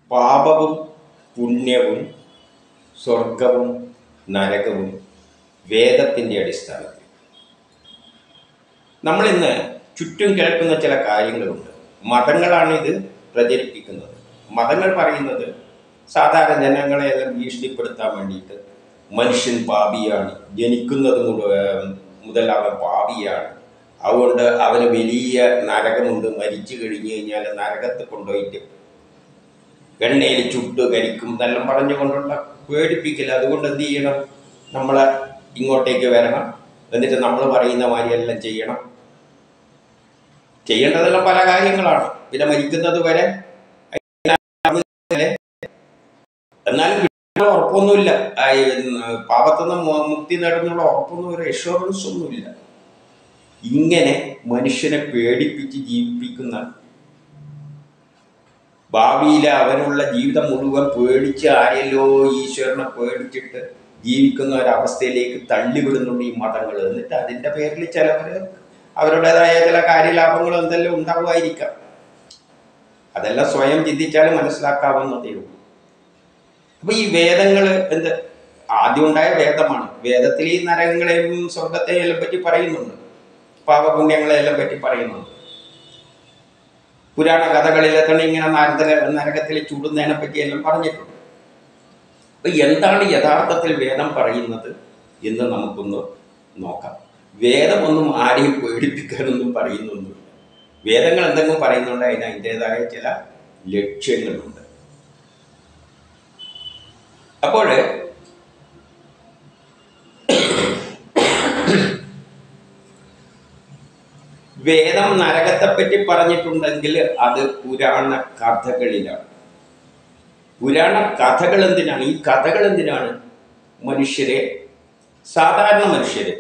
പാപവും പുണ്യവും സ്വർഗവും നരകവും വേദത്തിൻ്റെ അടിസ്ഥാനത്തിൽ നമ്മളിന്ന് ചുറ്റും കേൾക്കുന്ന ചില കാര്യങ്ങളുണ്ട് മതങ്ങളാണ് ഇത് പ്രചരിപ്പിക്കുന്നത് മതങ്ങൾ പറയുന്നത് സാധാരണ ജനങ്ങളെ എല്ലാം ഭീഷണിപ്പെടുത്താൻ വേണ്ടിയിട്ട് മനുഷ്യൻ പാപിയാണ് ജനിക്കുന്നത് മുതൽ മുതൽ അവൻ പാപിയാണ് അതുകൊണ്ട് അവന് വലിയ നരകമുണ്ട് മരിച്ചു കഴിഞ്ഞു കഴിഞ്ഞാൽ നരകത്ത് കൊണ്ടുപോയിട്ട് എണ്ണയിൽ ചുട്ട് കരിക്കും എന്നെല്ലാം പറഞ്ഞുകൊണ്ടുള്ള പേടിപ്പിക്കില്ല അതുകൊണ്ട് എന്ത് ചെയ്യണം നമ്മളെ ഇങ്ങോട്ടേക്ക് വരണം എന്നിട്ട് നമ്മൾ പറയുന്ന മാതിരി എല്ലാം ചെയ്യണം ചെയ്യേണ്ടതെല്ലാം പല കാര്യങ്ങളാണ് പിന്നെ മരിക്കുന്നത് വരെ എന്നാലും കിട്ടാനുള്ള ഉറപ്പൊന്നുമില്ല ആ, ഈ, ഉം, പാപത്തുനിന്ന് മു- മുക്തി നേടുന്നുള്ള ഉറപ്പൊന്നും ഒരു എഷുറൻസ് ഒന്നുമില്ല ഇങ്ങനെ മനുഷ്യനെ പേടിപ്പിച്ച് ജീവിപ്പിക്കുന്ന ഭാവിയിൽ അവനുള്ള ജീവിതം മുഴുവൻ പേടിച്ച് ആരെല്ലോ ഈശ്വരനെ പേടിച്ചിട്ട് ജീവിക്കുന്ന ഒരവസ്ഥയിലേക്ക് തള്ളിവിടുന്നുണ്ട് ഈ മതങ്ങൾ എന്നിട്ട് അതിൻ്റെ പേരിൽ ചിലവർ അവരുടേതായ ചില കാര്യലാഭങ്ങൾ എന്തെല്ലാം ഉണ്ടാവുമായിരിക്കാം അതെല്ലാം സ്വയം ചിന്തിച്ചാൽ മനസ്സിലാക്കാവുന്നതേ ഉള്ളൂ അപ്പൊ ഈ വേദങ്ങൾ എന്ത് ആദ്യം ഉണ്ടായ വേദമാണ് വേദത്തിൽ ഈ നരകങ്ങളെയും സ്വർഗത്തെയും എല്ലാം പറ്റി പറയുന്നുണ്ട് പാപപുണ്യങ്ങളെല്ലാം പറ്റി പറയുന്നുണ്ട് പുരാണ കഥകളിലെ തന്നെ ഇങ്ങനെ നരകത്തിലെ നരകത്തിൽ ചൂടുന്നതിനെ പറ്റിയെല്ലാം പറഞ്ഞിട്ടുണ്ട് അപ്പൊ എന്താണ് യഥാർത്ഥത്തിൽ വേദം പറയുന്നത് എന്ന് നമുക്കൊന്ന് നോക്കാം വേദമൊന്നും ആരെയും പേടിപ്പിക്കാനൊന്നും പറയുന്നൊന്നുമില്ല വേദങ്ങൾ എന്തെങ്കിലും പറയുന്നുണ്ട് അതിന് അതിൻ്റെതായ ചില ലക്ഷ്യങ്ങളുണ്ട് അപ്പോൾ വേദം നരകത്തെപ്പറ്റി പറഞ്ഞിട്ടുണ്ടെങ്കിൽ അത് പുരാണ കഥകളിലാണ് പുരാണ കഥകൾ എന്തിനാണ് ഈ കഥകൾ എന്തിനാണ് മനുഷ്യരെ സാധാരണ മനുഷ്യരെ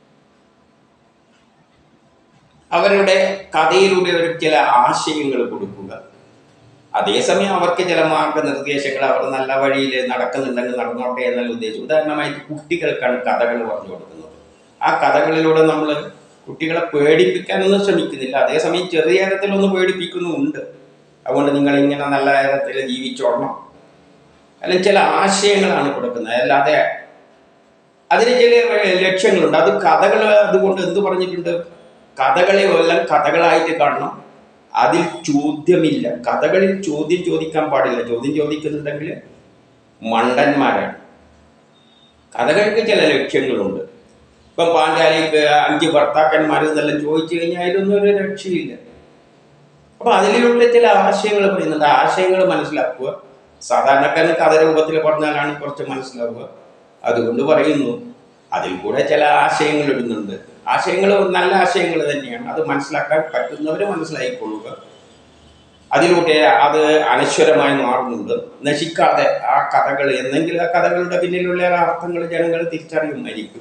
അവരുടെ കഥയിലൂടെ ഒരു ചില ആശയങ്ങൾ കൊടുക്കുക അതേസമയം അവർക്ക് ചില മാർഗനിർദ്ദേശങ്ങൾ അവർ നല്ല വഴിയിൽ നടക്കുന്നുണ്ടെങ്കിൽ നടന്നോട്ടെ എന്നുള്ള ഉദ്ദേശം ഉദാഹരണമായിട്ട് കുട്ടികൾക്കാണ് കഥകൾ പറഞ്ഞു കൊടുക്കുന്നത് ആ കഥകളിലൂടെ നമ്മൾ കുട്ടികളെ പേടിപ്പിക്കാനൊന്നും ശ്രമിക്കുന്നില്ല അതേസമയം ചെറിയ തരത്തിലൊന്ന് പേടിപ്പിക്കുന്നുമുണ്ട് അതുകൊണ്ട് നിങ്ങൾ ഇങ്ങനെ നല്ല തരത്തിൽ ജീവിച്ചോളണം അല്ലെങ്കിൽ ചില ആശയങ്ങളാണ് കൊടുക്കുന്നത് അല്ലാതെ അതിന് ചില ലക്ഷ്യങ്ങളുണ്ട് അത് കഥകൾ അതുകൊണ്ട് എന്ത് പറഞ്ഞിട്ടുണ്ട് കഥകളെ എല്ലാം കഥകളായിട്ട് കാണണം അതിൽ ചോദ്യമില്ല കഥകളിൽ ചോദ്യം ചോദിക്കാൻ പാടില്ല ചോദ്യം ചോദിക്കുന്നുണ്ടെങ്കിൽ മണ്ടന്മാരാണ് കഥകൾക്ക് ചില ലക്ഷ്യങ്ങളുണ്ട് ഇപ്പം പാഞ്ചാലിക്ക് അഞ്ച് ഭർത്താക്കന്മാർ എന്നെല്ലാം ചോദിച്ചു കഴിഞ്ഞാൽ അതിലൊന്നും ഒരു രക്ഷയില്ല അപ്പൊ അതിലുള്ള ചില ആശയങ്ങൾ പറയുന്നുണ്ട് ആശയങ്ങൾ മനസ്സിലാക്കുക സാധാരണക്കാരന് കഥ രൂപത്തിൽ പറഞ്ഞാലാണ് കുറച്ച് മനസ്സിലാവുക അതുകൊണ്ട് പറയുന്നു അതിൽ കൂടെ ചില ആശയങ്ങൾ ഇടുന്നുണ്ട് ആശയങ്ങൾ നല്ല ആശയങ്ങൾ തന്നെയാണ് അത് മനസ്സിലാക്കാൻ പറ്റുന്നവർ മനസ്സിലായിക്കൊള്ളുക അതിലൂടെ അത് അനശ്വരമായി മാറുന്നുണ്ട് നശിക്കാതെ ആ കഥകൾ എന്നെങ്കിലും ആ കഥകളുടെ പിന്നിലുള്ള അർത്ഥങ്ങൾ ജനങ്ങൾ തിരിച്ചറിയുമായിരിക്കും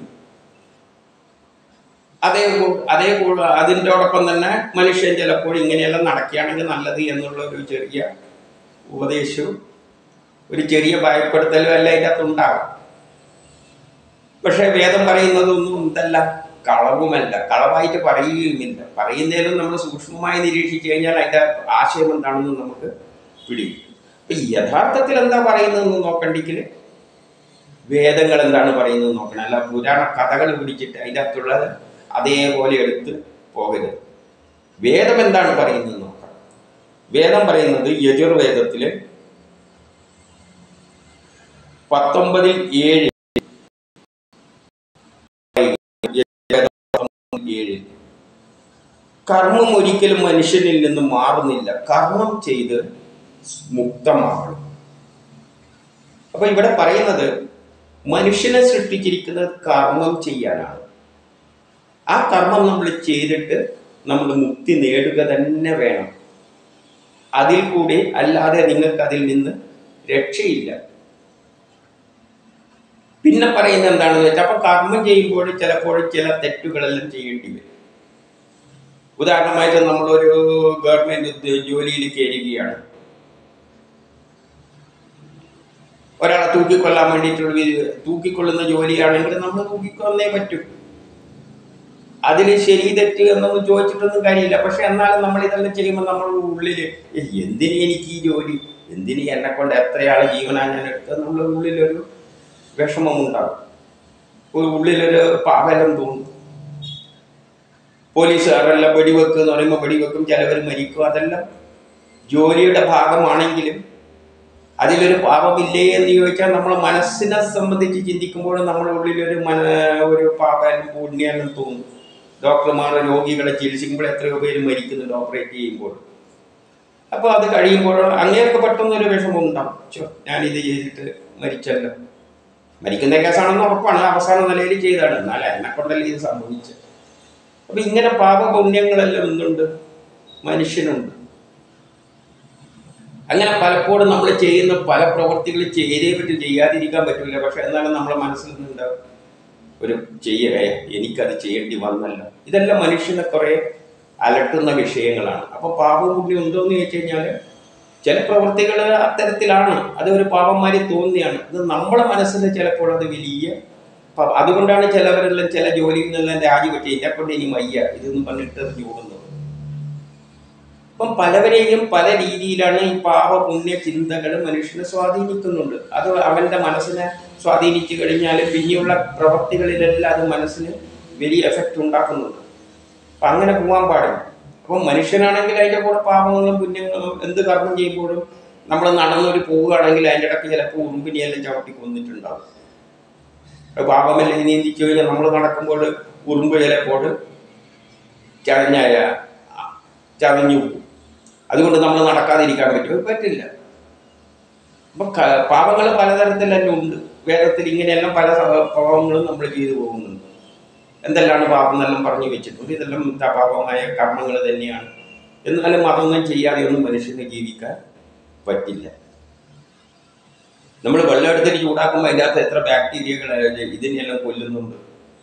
അതേ കൂ- അതേ കൂ- അതിൻ്റെയോടൊപ്പം തന്നെ മനുഷ്യൻ ചിലപ്പോൾ ഇങ്ങനെയെല്ലാം നടക്കുകയാണെങ്കിൽ നല്ലത് എന്നുള്ള ഒരു ചെറിയ ഉപദേശവും ഒരു ചെറിയ ഭയപ്പെടുത്തലും എല്ലാം അതിൻ്റെ അകത്ത് ഉണ്ടാകും പക്ഷെ വേദം പറയുന്നതൊന്നും ഇതല്ല കളവുമല്ല കളവായിട്ട് പറയുകയുമില്ല പറയുന്നതിലും നമ്മൾ സൂക്ഷ്മമായി നിരീക്ഷിച്ചു കഴിഞ്ഞാൽ അതിൻ്റെ ആശയം എന്താണെന്ന് നമുക്ക് പിടിക്കും അപ്പൊ യഥാർത്ഥത്തിൽ എന്താ പറയുന്നതെന്ന് നോക്കണ്ടെങ്കിൽ വേദങ്ങൾ എന്താണ് പറയുന്നത് നോക്കണം അല്ല പുരാണ കഥകൾ പിടിച്ചിട്ട് അതിൻ്റെ അകത്തുള്ളത് അതേപോലെ എടുത്ത് പോകരുത് വേദം എന്താണ് പറയുന്നത് നോക്കണം വേദം പറയുന്നത് യജുർവേദത്തില് പത്തൊമ്പതിൽ ഏഴ് ഏഴിൽ കർമ്മം ഒരിക്കലും മനുഷ്യനിൽ നിന്ന് മാറുന്നില്ല കർമ്മം ചെയ്ത് മുക്തമാകണം അപ്പൊ ഇവിടെ പറയുന്നത് മനുഷ്യനെ സൃഷ്ടിച്ചിരിക്കുന്നത് കർമ്മം ചെയ്യാനാണ് ആ കർമ്മം നമ്മൾ ചെയ്തിട്ട് നമ്മൾ മുക്തി നേടുക തന്നെ വേണം അതിൽ കൂടി അല്ലാതെ നിങ്ങൾക്ക് അതിൽ നിന്ന് രക്ഷയില്ല പിന്നെ പറയുന്നത് എന്താണെന്ന് വെച്ചാൽ അപ്പൊ കർമ്മം ചെയ്യുമ്പോൾ ചിലപ്പോൾ ചില തെറ്റുകളെല്ലാം ചെയ്യേണ്ടി വരും ഉദാഹരണമായിട്ട് നമ്മളൊരു ഗവൺമെന്റ് ഉദ്യോ- ജോലിയിൽ കയറുകയാണ് ഒരാളെ തൂക്കിക്കൊല്ലാൻ വേണ്ടിയിട്ടുള്ള ഒരു- തൂക്കിക്കൊള്ളുന്ന ജോലിയാണെങ്കിൽ നമ്മൾ തൂക്കിക്കൊന്നേ പറ്റൂ അതിൽ ശരി തെറ്റ് എന്നൊന്നും ചോദിച്ചിട്ടൊന്നും കാര്യമില്ല പക്ഷെ എന്നാലും നമ്മൾ ഇതെല്ലാം ചെയ്യുമ്പോൾ നമ്മുടെ ഉള്ളിൽ എന്തിന് എനിക്ക് ഈ ജോലി എന്തിന് എന്നെ കൊണ്ട് എത്രയാൾ ജീവനാ ഞാൻ എടുത്തത് നമ്മുടെ ഉള്ളിലൊരു വിഷമമുണ്ടാകും ഒരു ഉള്ളിലൊരു പാകലം തോന്നും പോലീസുകാരെല്ലാം വെടിവെക്കുക എന്ന് പറയുമ്പോൾ വെടിവെക്കും ചിലവർ മരിക്കും അതെല്ലാം ജോലിയുടെ ഭാഗമാണെങ്കിലും അതിലൊരു പാപമില്ലേ എന്ന് ചോദിച്ചാൽ നമ്മളെ മനസ്സിനെ സംബന്ധിച്ച് ചിന്തിക്കുമ്പോൾ നമ്മുടെ ഉള്ളിലൊരു മന ഒരു പാപം പുണ്യാലും തോന്നും ഡോക്ടർമാർ രോഗികളെ ചികിത്സിക്കുമ്പോൾ എത്രയോ പേര് മരിക്കുന്നുണ്ട് ഓപ്പറേറ്റ് ചെയ്യുമ്പോൾ അപ്പോൾ അത് കഴിയുമ്പോൾ അങ്ങനെയൊക്കെ പെട്ടെന്നൊരു വിഷമം ഉണ്ടാവും ചോ ഞാനിത് ചെയ്തിട്ട് മരിച്ചല്ലോ മരിക്കുന്ന കേസാണെന്ന് ഉറപ്പാണ് അവസാന നിലയിൽ ചെയ്താണ് എന്നാൽ എന്നെ കൊണ്ടല്ലേ ഇത് സംഭവിച്ചത് അപ്പൊ ഇങ്ങനെ പാപപുണ്യങ്ങളെല്ലാം എന്തുണ്ട് മനുഷ്യനുണ്ട് അങ്ങനെ പലപ്പോഴും നമ്മൾ ചെയ്യുന്ന പല പ്രവർത്തികൾ ചെയ്തേ പറ്റും ചെയ്യാതിരിക്കാൻ പറ്റില്ല പക്ഷെ എന്നാലും നമ്മളെ മനസ്സിൽ നിന്നുണ്ടാവും ഒരു ചെയ്യേ എനിക്കത് ചെയ്യേണ്ടി വന്നല്ലോ ഇതെല്ലാം മനുഷ്യനെ കുറെ അലട്ടുന്ന വിഷയങ്ങളാണ് അപ്പൊ പാപം പുണ്യം ഉണ്ടോ എന്ന് ചോദിച്ചു കഴിഞ്ഞാൽ ചില പ്രവൃത്തികൾ അത്തരത്തിലാണ് അത് ഒരു പാപന്മാരി തോന്നിയാണ് ഇത് നമ്മളെ മനസ്സിൽ ചിലപ്പോൾ അത് വലിയ പാപം. അതുകൊണ്ടാണ് ചിലവരെല്ലാം ചില ജോലിയിൽ നിന്നെല്ലാം രാജിവെച്ച് ഇതിനെ കൊണ്ട് ഇനി വയ്യ ഇതൊന്നും പറഞ്ഞിട്ട് ഓടുന്നത് അപ്പം പലവരെയും പല രീതിയിലാണ് ഈ പാപ പുണ്യ ചിന്തകൾ മനുഷ്യനെ സ്വാധീനിക്കുന്നുണ്ട് അത് അവന്റെ മനസ്സിനെ സ്വാധീനിച്ചു കഴിഞ്ഞാൽ പിന്നെയുള്ള പ്രവൃത്തികളിലെല്ലാം അത് മനസ്സിന് വലിയ എഫക്റ്റ് ഉണ്ടാക്കുന്നുണ്ട് അപ്പം അങ്ങനെ പോകാൻ പാടില്ല അപ്പം മനുഷ്യനാണെങ്കിൽ അതിൻ്റെ കൂടെ പാപങ്ങളും പുണ്യങ്ങളും എന്ത് കർമ്മം ചെയ്യുമ്പോഴും നമ്മൾ നടന്നൊരു പോവുകയാണെങ്കിൽ അതിൻ്റെ ഇടയ്ക്ക് ചിലപ്പോൾ ഉറുമ്പിനെയെല്ലാം ചവിട്ടി കൊന്നിട്ടുണ്ടാവും അത് പാപമെല്ലാം നീന്തിച്ചു കഴിഞ്ഞാൽ നമ്മൾ നടക്കുമ്പോൾ ഉറുമ്പ് ചിലപ്പോൾ ചതഞ്ഞായ ചതഞ്ഞു പോകും അതുകൊണ്ട് നമ്മൾ നടക്കാതിരിക്കാൻ പറ്റും പറ്റില്ല അപ്പം പാപങ്ങൾ പലതരത്തിൽ തന്നെ ഉണ്ട് വേദത്തിൽ ഇങ്ങനെയെല്ലാം പല സ- പാപങ്ങളും നമ്മൾ ചെയ്തു പോകുന്നുണ്ട് എന്തെല്ലാണ് പാപം എന്നെല്ലാം പറഞ്ഞു വെച്ചിട്ടുണ്ട് ഇതെല്ലാം പാപമായ കർമ്മങ്ങൾ തന്നെയാണ് എന്നാലും അതൊന്നും ചെയ്യാതെ ഒന്നും മനുഷ്യന് ജീവിക്കാൻ പറ്റില്ല നമ്മൾ വെള്ളം എടുത്തിട്ട് ചൂടാക്കുമ്പോൾ അതിൻ്റെ അകത്ത് എത്ര ബാക്ടീരിയകൾ ഇതിനെല്ലാം കൊല്ലുന്നുണ്ട്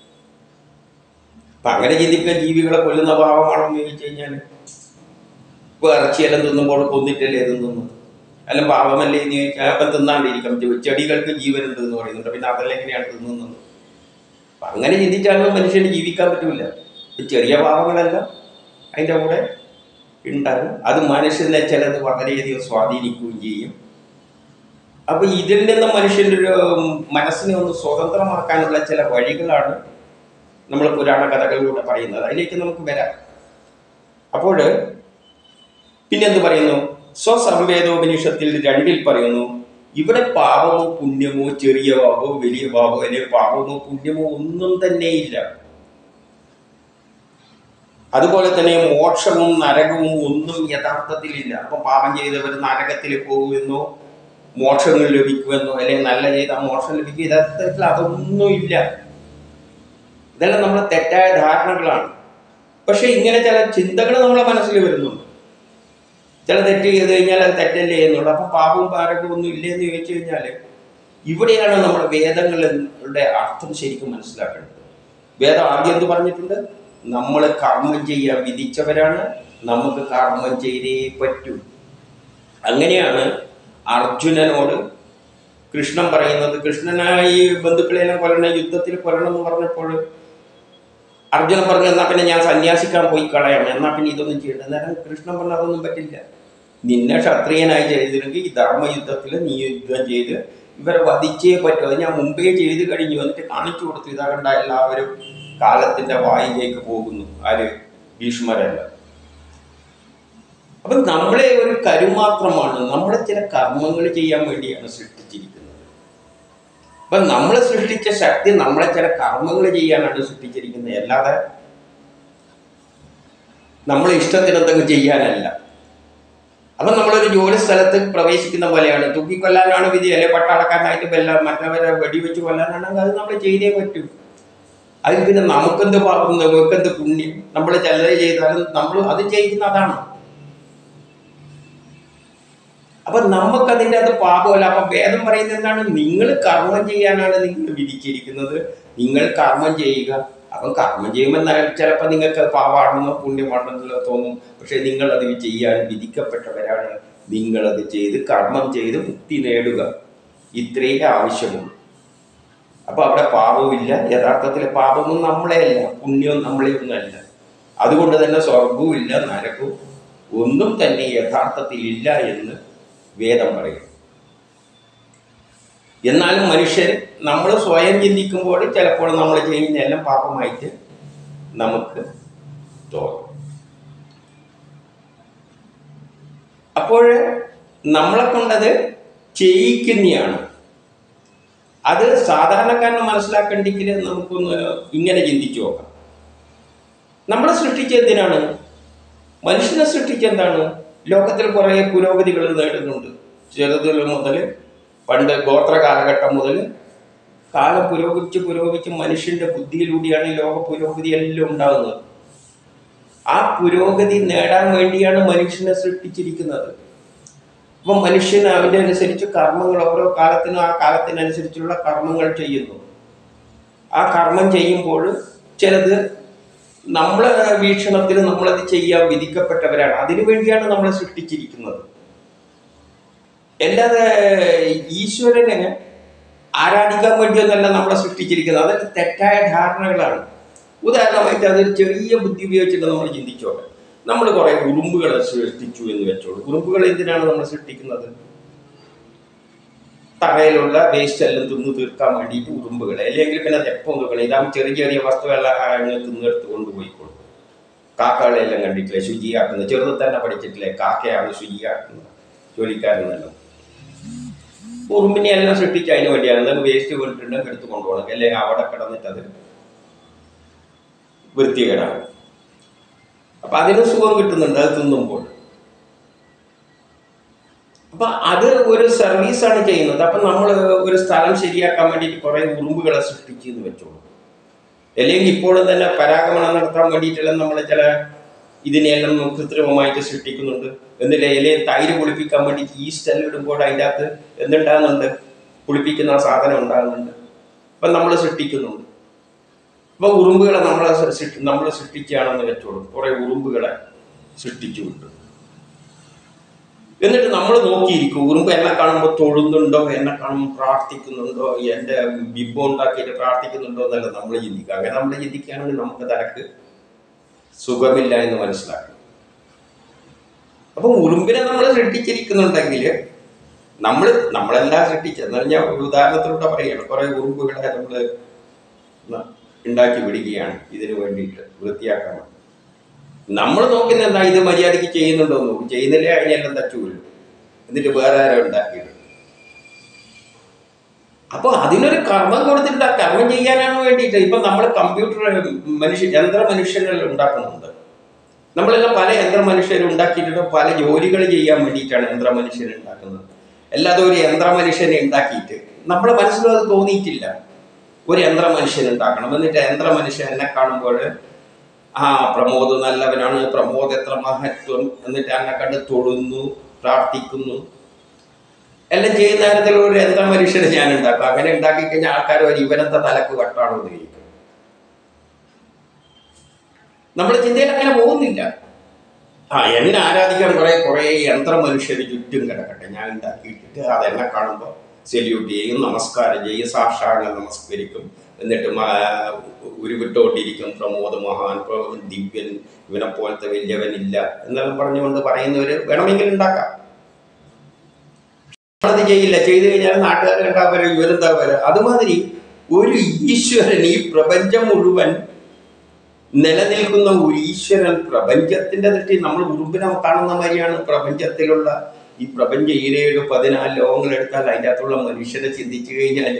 അപ്പൊ അങ്ങനെ ചിന്തിക്കുക ജീവികളെ കൊല്ലുന്ന പാപമാണോ എന്ന് ചോദിച്ചു കഴിഞ്ഞാൽ ഇപ്പൊ ഇറച്ചിയെല്ലാം തിന്നുമ്പോൾ കൊന്നിട്ടല്ലേ തിന്നുന്നത് അല്ല പാപമല്ലേ എന്ന് ചോദിച്ചാൽ അപ്പം തിന്നാണ്ടിരിക്കാം ചെ- ചെടികൾക്ക് ജീവനുണ്ട് എന്ന് പറയുന്നുണ്ട് പിന്നെ അതെല്ലാം എങ്ങനെയാണ് തിന്നുന്നത് അപ്പൊ അങ്ങനെ ചിന്തിച്ചാലും മനുഷ്യന് ജീവിക്കാൻ പറ്റൂല ഈ ചെറിയ പാപങ്ങളെല്ലാം അതിൻ്റെ കൂടെ ഉണ്ടാകും അത് മനുഷ്യനെ ചിലത് വളരെയധികം സ്വാധീനിക്കുകയും ചെയ്യും അപ്പൊ ഇതിൽ നിന്ന് മനുഷ്യന്റെ ഒരു മനസ്സിനെ ഒന്ന് സ്വതന്ത്രമാക്കാനുള്ള ചില വഴികളാണ് നമ്മൾ പുരാണ കഥകളിലൂടെ പറയുന്നത് അതിലേക്ക് നമുക്ക് വരാം അപ്പോൾ പിന്നെന്ത് പറയുന്നു സ്വസംവേദോപനിഷത്തിൽ രണ്ടിൽ പറയുന്നു ഇവിടെ പാപമോ പുണ്യമോ ചെറിയ പാപമോ വലിയ പാപമോ അല്ലെങ്കിൽ പാപമോ പുണ്യമോ ഒന്നും തന്നെയില്ല അതുപോലെ തന്നെ മോക്ഷവും നരകവും ഒന്നും യഥാർത്ഥത്തിലില്ല അപ്പൊ പാപം ചെയ്തവർ നരകത്തിൽ പോകുമെന്നോ മോക്ഷങ്ങൾ ലഭിക്കുമെന്നോ അല്ലെങ്കിൽ നല്ല ചെയ്ത മോക്ഷം ലഭിക്കും യഥാർത്ഥത്തിൽ അതൊന്നും ഇല്ല ഇതെല്ലാം നമ്മുടെ തെറ്റായ ധാരണകളാണ് പക്ഷെ ഇങ്ങനെ ചില ചിന്തകൾ നമ്മളെ മനസ്സിൽ വരുന്നുണ്ട് ചില തെറ്റ് ചെയ്ത് കഴിഞ്ഞാൽ അത് തെറ്റല്ലേ എന്നുള്ളൂ അപ്പൊ പാപവും പാരകവും ഒന്നും ഇല്ലേ എന്ന് ചോദിച്ചു കഴിഞ്ഞാൽ ഇവിടെയാണ് നമ്മുടെ വേദങ്ങളുടെ അർത്ഥം ശരിക്കും മനസ്സിലാക്കേണ്ടത് വേദം ആദ്യം എന്ത് പറഞ്ഞിട്ടുണ്ട് നമ്മൾ കർമ്മം ചെയ്യാൻ വിധിച്ചവരാണ് നമുക്ക് കർമ്മം ചെയ്തേ പറ്റൂ അങ്ങനെയാണ് അർജുനനോട് കൃഷ്ണൻ പറയുന്നത് കൃഷ്ണനായി ബന്ധുക്കളെല്ലാം കൊല്ലണം യുദ്ധത്തിൽ കൊല്ലണം എന്ന് പറഞ്ഞപ്പോൾ അർജുനൻ പറഞ്ഞു എന്നാ പിന്നെ ഞാൻ സന്യാസിക്കാൻ പോയി കളയാം എന്നാ പിന്നെ ഇതൊന്നും ചെയ്യണ്ട അന്നേരം കൃഷ്ണൻ പറഞ്ഞു അതൊന്നും പറ്റില്ല നിന്നെ ക്ഷത്രിയനായി ചെയ്തിരുന്നെങ്കിൽ ഈ ധർമ്മയുദ്ധത്തിൽ നീ യുദ്ധം ചെയ്ത് ഇവരെ വധിച്ചേ പറ്റൂ അത് ഞാൻ മുമ്പേ ചെയ്ത് കഴിഞ്ഞു എന്നിട്ട് കാണിച്ചു കൊടുത്തു ഇതാ കണ്ട എല്ലാവരും കാലത്തിന്റെ വായിലേക്ക് പോകുന്നു ആര് ഭീഷ്മരല്ല അപ്പൊ നമ്മളെ ഒരു കരുമാത്രമാണ് നമ്മളെ ചില കർമ്മങ്ങൾ ചെയ്യാൻ വേണ്ടിയാണ് സൃഷ്ടിച്ചിരിക്കുന്നത് അപ്പൊ നമ്മളെ സൃഷ്ടിച്ച ശക്തി നമ്മളെ ചില കർമ്മങ്ങൾ ചെയ്യാനാണ് സൃഷ്ടിച്ചിരിക്കുന്നത് അല്ലാതെ നമ്മളെ ഇഷ്ടത്തിന് എന്തെങ്കിലും ചെയ്യാനല്ല അപ്പൊ നമ്മളൊരു ജോലി സ്ഥലത്ത് പ്രവേശിക്കുന്ന പോലെയാണ് തൂക്കിക്കൊല്ലാനാണ് വിധി അല്ലെ പട്ടാളക്കാരനായിട്ട് വല്ല മറ്റവരെ വെടിവെച്ച് കൊല്ലാനാണെങ്കിൽ അത് നമ്മൾ ചെയ്തേ പറ്റൂ അതിൽ പിന്നെ നമുക്കെന്ത് പാപം നമുക്കെന്ത് പുണ്യം നമ്മൾ ചിലത് ചെയ്താലും നമ്മൾ അത് ചെയ്യുന്ന അതാണ് അപ്പൊ നമുക്ക് അതിൻ്റെ അത് പാപമല്ല അപ്പൊ വേദം പറയുന്നത് എന്താണ് നിങ്ങൾ കർമ്മം ചെയ്യാനാണ് നിങ്ങൾ വിധിച്ചിരിക്കുന്നത് നിങ്ങൾ കർമ്മം ചെയ്യുക അപ്പം കർമ്മം ചെയ്യുമ്പോൾ ചിലപ്പോൾ നിങ്ങൾക്ക് പാവാണെന്നോ പുണ്യമാണെന്നോ തോന്നും പക്ഷെ നിങ്ങൾ അത് ചെയ്യാൻ വിധിക്കപ്പെട്ടവരാണ് നിങ്ങളത് ചെയ്ത് കർമ്മം ചെയ്ത് മുക്തി നേടുക ഇത്രയേ ആവശ്യമുള്ളൂ അപ്പൊ അവിടെ പാപമില്ല യഥാർത്ഥത്തിൽ പാപമൊന്നും നമ്മളെയല്ല പുണ്യവും നമ്മളെയൊന്നുമല്ല അതുകൊണ്ട് തന്നെ സ്വർഗവും ഇല്ല നരകവും ഒന്നും തന്നെ യഥാർത്ഥത്തിൽ ഇല്ല എന്ന് വേദം പറയും എന്നാലും മനുഷ്യൻ നമ്മൾ സ്വയം ചിന്തിക്കുമ്പോൾ ചിലപ്പോൾ നമ്മൾ ചെയ്യുന്ന എല്ലാം പാപമായിട്ട് നമുക്ക് തോന്നും അപ്പോൾ നമ്മളെ കൊണ്ടത് ചെയ്യിക്കുന്നതാണ് അത് സാധാരണക്കാരന് മനസ്സിലാക്കണ്ടെങ്കിൽ നമുക്കൊന്ന് ഇങ്ങനെ ചിന്തിച്ചു നോക്കാം നമ്മളെ സൃഷ്ടിച്ച എന്തിനാണ് മനുഷ്യനെ സൃഷ്ടിച്ച എന്താണ് ലോകത്തിൽ കുറേ പുരോഗതികൾ നേടുന്നുണ്ട് ചെറുതിൽ മുതൽ പണ്ട് ഗോത്ര കാലഘട്ടം മുതൽ കാലം പുരോഗമിച്ച് പുരോഗമിച്ച് മനുഷ്യന്റെ ബുദ്ധിയിലൂടെയാണ് ഈ ലോക പുരോഗതി എല്ലാം ഉണ്ടാകുന്നത് ആ പുരോഗതി നേടാൻ വേണ്ടിയാണ് മനുഷ്യനെ സൃഷ്ടിച്ചിരിക്കുന്നത് അപ്പം മനുഷ്യൻ അവൻ്റെ അനുസരിച്ച് കർമ്മങ്ങൾ ഓരോ കാലത്തിനും ആ കാലത്തിനനുസരിച്ചുള്ള കർമ്മങ്ങൾ ചെയ്യുന്നു ആ കർമ്മം ചെയ്യുമ്പോൾ ചിലത് നമ്മളെ വീക്ഷണത്തിൽ നമ്മളത് ചെയ്യാൻ വിധിക്കപ്പെട്ടവരാണ് അതിനു വേണ്ടിയാണ് നമ്മളെ സൃഷ്ടിച്ചിരിക്കുന്നത് അല്ലാതെ ഈശ്വരനെ ആരാധിക്കാൻ വേണ്ടിയൊന്നല്ല നമ്മളെ സൃഷ്ടിച്ചിരിക്കുന്നത് അതൊക്കെ തെറ്റായ ധാരണകളാണ് ഉദാഹരണമായിട്ട് അതൊരു ചെറിയ ബുദ്ധി ഉപയോഗിച്ചിട്ട് നമ്മൾ ചിന്തിച്ചോട്ടെ നമ്മൾ കുറെ ഉറുമ്പുകളെ സൃഷ്ടിച്ചു എന്ന് വെച്ചോളൂ ഉറുമ്പുകൾ എന്തിനാണ് നമ്മൾ സൃഷ്ടിക്കുന്നത് തറയിലുള്ള വേസ്റ്റ് എല്ലാം തിന്ന് തീർക്കാൻ വേണ്ടിയിട്ട് ഉറുമ്പുകളെ അല്ലെങ്കിൽ പിന്നെ അത് എപ്പം തീർക്കണം ഇതാകും ചെറിയ ചെറിയ വസ്തുവെല്ലാം അങ്ങ് തിന്നെടുത്ത് കൊണ്ടുപോയിക്കോളും കാക്കകളെല്ലാം കണ്ടിട്ടില്ലേ ശുചിയാക്കുന്നത് ചെറുത് തന്നെ പഠിച്ചിട്ടില്ലേ കാക്കയാണ് ശുചിയാക്കുന്നത് ജോലിക്കാരെന്നല്ലോ ഉറുമ്പിനെ എല്ലാം സൃഷ്ടിച്ച് അതിന് വേണ്ടിയാണ് എന്തെങ്കിലും വേസ്റ്റ് വീണിട്ടുണ്ടെങ്കിൽ എടുത്ത് കൊണ്ടുപോകണം അല്ലെങ്കിൽ അവിടെ കിടന്നിട്ട് അത് വൃത്തികേടാണ് അപ്പൊ അതിന് സുഖം കിട്ടുന്നുണ്ട് അത് തിന്നുമ്പോൾ അപ്പൊ അത് ഒരു സർവീസാണ് ചെയ്യുന്നത് അപ്പൊ നമ്മൾ ഒരു സ്ഥലം ശരിയാക്കാൻ വേണ്ടിയിട്ട് കുറെ ഉറുമ്പുകളെ സൃഷ്ടിച്ചു എന്ന് വെച്ചോളൂ അല്ലെങ്കിൽ ഇപ്പോഴും തന്നെ പരാഗമനം നടത്താൻ വേണ്ടിയിട്ടെല്ലാം നമ്മൾ ചില ഇതിനെല്ലാം കൃത്രിമമായിട്ട് സൃഷ്ടിക്കുന്നുണ്ട് എന്നില്ല ഇലയെ തൈര് പുളിപ്പിക്കാൻ വേണ്ടിയിട്ട് ഈസ്റ്റ് എല്ലാം ഇടുമ്പോൾ അതിൻ്റെ അകത്ത് എന്തുണ്ടാകുന്നുണ്ട് പുളിപ്പിക്കുന്ന ആ സാധനം ഉണ്ടാകുന്നുണ്ട് അപ്പം നമ്മൾ സൃഷ്ടിക്കുന്നുണ്ട് അപ്പൊ ഉറുമ്പുകളെ നമ്മളെ സൃഷ്ടി നമ്മൾ സൃഷ്ടിക്കുകയാണെന്ന് വെച്ചോളൂ കുറെ ഉറുമ്പുകളെ സൃഷ്ടിച്ചു വിട്ടു എന്നിട്ട് നമ്മൾ നോക്കിയിരിക്കും ഉറുമ്പ് എന്നെ കാണുമ്പോൾ തൊഴുന്നുണ്ടോ എന്നെ കാണുമ്പോൾ പ്രാർത്ഥിക്കുന്നുണ്ടോ എൻ്റെ ബിംബം ഉണ്ടാക്കിയിട്ട് പ്രാർത്ഥിക്കുന്നുണ്ടോ എന്നല്ല നമ്മൾ ചിന്തിക്കുക അങ്ങനെ നമ്മൾ ചിന്തിക്കുകയാണെങ്കിൽ നമുക്ക് തലക്ക് സുഖമില്ല എന്ന് മനസ്സിലാക്കണം അപ്പൊ ഉറുമ്പിനെ നമ്മൾ സൃഷ്ടിച്ചിരിക്കുന്നുണ്ടെങ്കിൽ നമ്മൾ നമ്മളെല്ലാം സൃഷ്ടിച്ചെന്ന് പറഞ്ഞാൽ ഒരു ഉദാഹരണത്തിലൂടെ പറയുകയാണ് കുറെ ഉറുമ്പുകളെ നമ്മൾ ഉണ്ടാക്കി വിടുകയാണ് ഇതിനു വേണ്ടിയിട്ട് വൃത്തിയാക്കാൻ വേണ്ടി. നമ്മൾ നോക്കുന്ന എന്താ ഇത് മര്യാദയ്ക്ക് ചെയ്യുന്നുണ്ടോ എന്ന് നോക്കും ചെയ്യുന്നില്ലേ അതിനെല്ലാം തച്ചുകൊള്ളു എന്നിട്ട് വേറെ ആരോ ഉണ്ടാക്കിയത് അപ്പൊ അതിനൊരു കർമ്മം കൊടുത്തിട്ട് ആ കർമ്മം ചെയ്യാനാണ് വേണ്ടിയിട്ട് ഇപ്പൊ നമ്മൾ കമ്പ്യൂട്ടർ മനുഷ്യ യന്ത്ര മനുഷ്യர்கள் ഉണ്ടാക്കുന്നുണ്ട് നമ്മളെല്ലാം പല യന്ത്ര മനുഷ്യരും ഉണ്ടാക്കിയിട്ടുണ്ട് പല ജോലികൾ ചെയ്യാൻ വേണ്ടിയിട്ടാണ് യന്ത്ര മനുഷ്യർ ഉണ്ടാക്കുന്നത് അല്ലാതെ ഒരു യന്ത്ര മനുഷ്യനെ ഉണ്ടാക്കിയിട്ട് നമ്മുടെ മനസ്സിലും അത് തോന്നിയിട്ടില്ല ഒരു യന്ത്ര മനുഷ്യൻ ഉണ്ടാക്കണം എന്നിട്ട് യന്ത്ര മനുഷ്യൻ എന്നെ കാണുമ്പോൾ ആ പ്രമോദ് നല്ലവനാണ് പ്രമോദ് എത്ര മഹത്വം എന്നിട്ട് എന്നെ കണ്ട് തൊഴുന്നു പ്രാർത്ഥിക്കുന്നു എല്ലാം ചെയ്യുന്ന തരത്തിൽ ഒരു യന്ത്ര മനുഷ്യനെ ഞാൻ ഉണ്ടാക്കും അങ്ങനെ ഉണ്ടാക്കി കഴിഞ്ഞാൽ ആൾക്കാർ ഒരു ഇവനെന്താ തലക്ക് വട്ടാണോ എന്ന് ചോദിക്കും നമ്മുടെ ചിന്തയിൽ അങ്ങനെ പോകുന്നില്ല ആ എന്നെ ആരാധിക്കാൻ കുറെ കുറെ യന്ത്ര മനുഷ്യർ ചുറ്റും കിടക്കട്ടെ ഞാൻ ഉണ്ടാക്കിയിട്ടിട്ട് അതെന്നെ കാണുമ്പോൾ സെല്യൂട്ട് ചെയ്യും നമസ്കാരം ചെയ്യും സാക്ഷാംഗം നമസ്കരിക്കും എന്നിട്ട് മ- ഉരുവിട്ടോണ്ടിരിക്കും പ്രമോദ് മഹാൻ പ്ര- ദിവ്യൻ ഇവനെ പോലത്തെ വലിയവനില്ല എന്നെല്ലാം പറഞ്ഞുകൊണ്ട് പറയുന്നവർ വേണമെങ്കിൽ ഉണ്ടാക്കാം അത് ചെയ്യില്ല ചെയ്തു കഴിഞ്ഞാൽ നാട്ടുകാർ കണ്ടാ വരെ ഇവരെന്താ വരെ അതുമാതിരി ഒരു ഈശ്വരൻ ഈ പ്രപഞ്ചം മുഴുവൻ നിലനിൽക്കുന്ന ഒരു ഈശ്വരൻ പ്രപഞ്ചത്തിന്റെ ദൃഷ്ടി നമ്മൾ ഉറുമ്പിനെ കാണുന്ന മാതിരിയാണ് പ്രപഞ്ചത്തിലുള്ള ഈ പ്രപഞ്ച ഈരേഴ് പതിനാല് ലോകങ്ങൾ എടുത്താൽ അതിൻ്റെ അകത്തുള്ള മനുഷ്യനെ ചിന്തിച്ചു കഴിഞ്ഞാൽ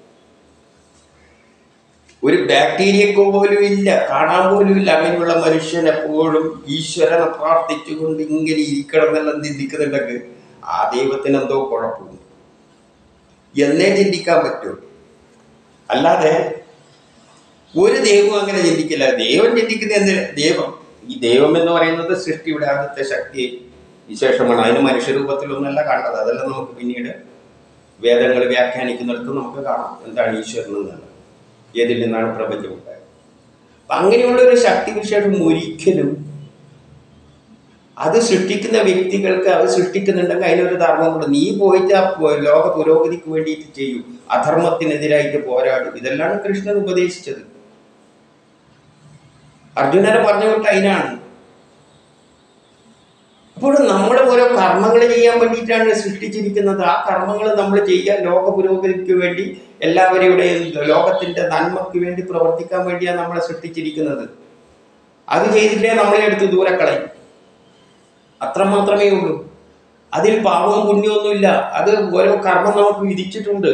ഒരു ബാക്ടീരിയക്കോ പോലും ഇല്ല കാണാൻ പോലും ഇല്ല അങ്ങനെയുള്ള മനുഷ്യൻ എപ്പോഴും ഈശ്വരനെ പ്രാർത്ഥിച്ചുകൊണ്ട് ഇങ്ങനെ ഇരിക്കണം എന്നെല്ലാം ചിന്തിക്കുന്നുണ്ടെങ്കിൽ ആ ദൈവത്തിന് എന്തോ കുഴപ്പമുണ്ട് എന്നേ ചിന്തിക്കാൻ പറ്റൂ അല്ലാതെ ഒരു ദൈവവും അങ്ങനെ ചിന്തിക്കില്ല ദൈവം ചിന്തിക്കുന്ന എന്ത് ദൈവം ഈ ദൈവം എന്ന് പറയുന്നത് സൃഷ്ടിയുടെ ആദ്യത്തെ ശക്തി വിശേഷമാണ് അതിന് മനുഷ്യരൂപത്തിലൊന്നല്ല കാണുന്നത് അതെല്ലാം നമുക്ക് പിന്നീട് വേദങ്ങൾ വ്യാഖ്യാനിക്കുന്നിടത്ത് നമുക്ക് കാണാം എന്താണ് ഈശ്വരൻ എന്നുള്ളത് ഏതിൽ നിന്നാണ് പ്രപഞ്ചം ഉണ്ടായത് അപ്പൊ അങ്ങനെയുള്ള ഒരു ശക്തി വിശേഷം ഒരിക്കലും അത് സൃഷ്ടിക്കുന്ന വ്യക്തികൾക്ക് അത് സൃഷ്ടിക്കുന്നുണ്ടെങ്കിൽ അതിനൊരു ധർമ്മമുണ്ട് നീ പോയിട്ട് ആ പു- ലോക പുരോഗതിക്ക് വേണ്ടിയിട്ട് ചെയ്യൂ അധർമ്മത്തിനെതിരായിട്ട് പോരാടും ഇതെല്ലാം കൃഷ്ണൻ ഉപദേശിച്ചത് അർജുനനെ പറഞ്ഞു വിട്ട അതിനാണ് അപ്പോൾ നമ്മൾ ഓരോ കർമ്മങ്ങൾ ചെയ്യാൻ വേണ്ടിയിട്ടാണ് സൃഷ്ടിച്ചിരിക്കുന്നത് ആ കർമ്മങ്ങൾ നമ്മൾ ചെയ്യാൻ ലോക പുരോഗതിക്ക് വേണ്ടി എല്ലാവരുടെയും ലോകത്തിന്റെ നന്മയ്ക്ക് വേണ്ടി പ്രവർത്തിക്കാൻ വേണ്ടിയാണ് നമ്മളെ സൃഷ്ടിച്ചിരിക്കുന്നത് അത് ചെയ്തിട്ടേ നമ്മളെ എടുത്ത് ദൂരെ കളയും അത്ര മാത്രമേ ഉള്ളൂ അതിൽ പാപവും പുണ്യമൊന്നുമില്ല അത് ഓരോ കർമ്മം നമുക്ക് വിധിച്ചിട്ടുണ്ട്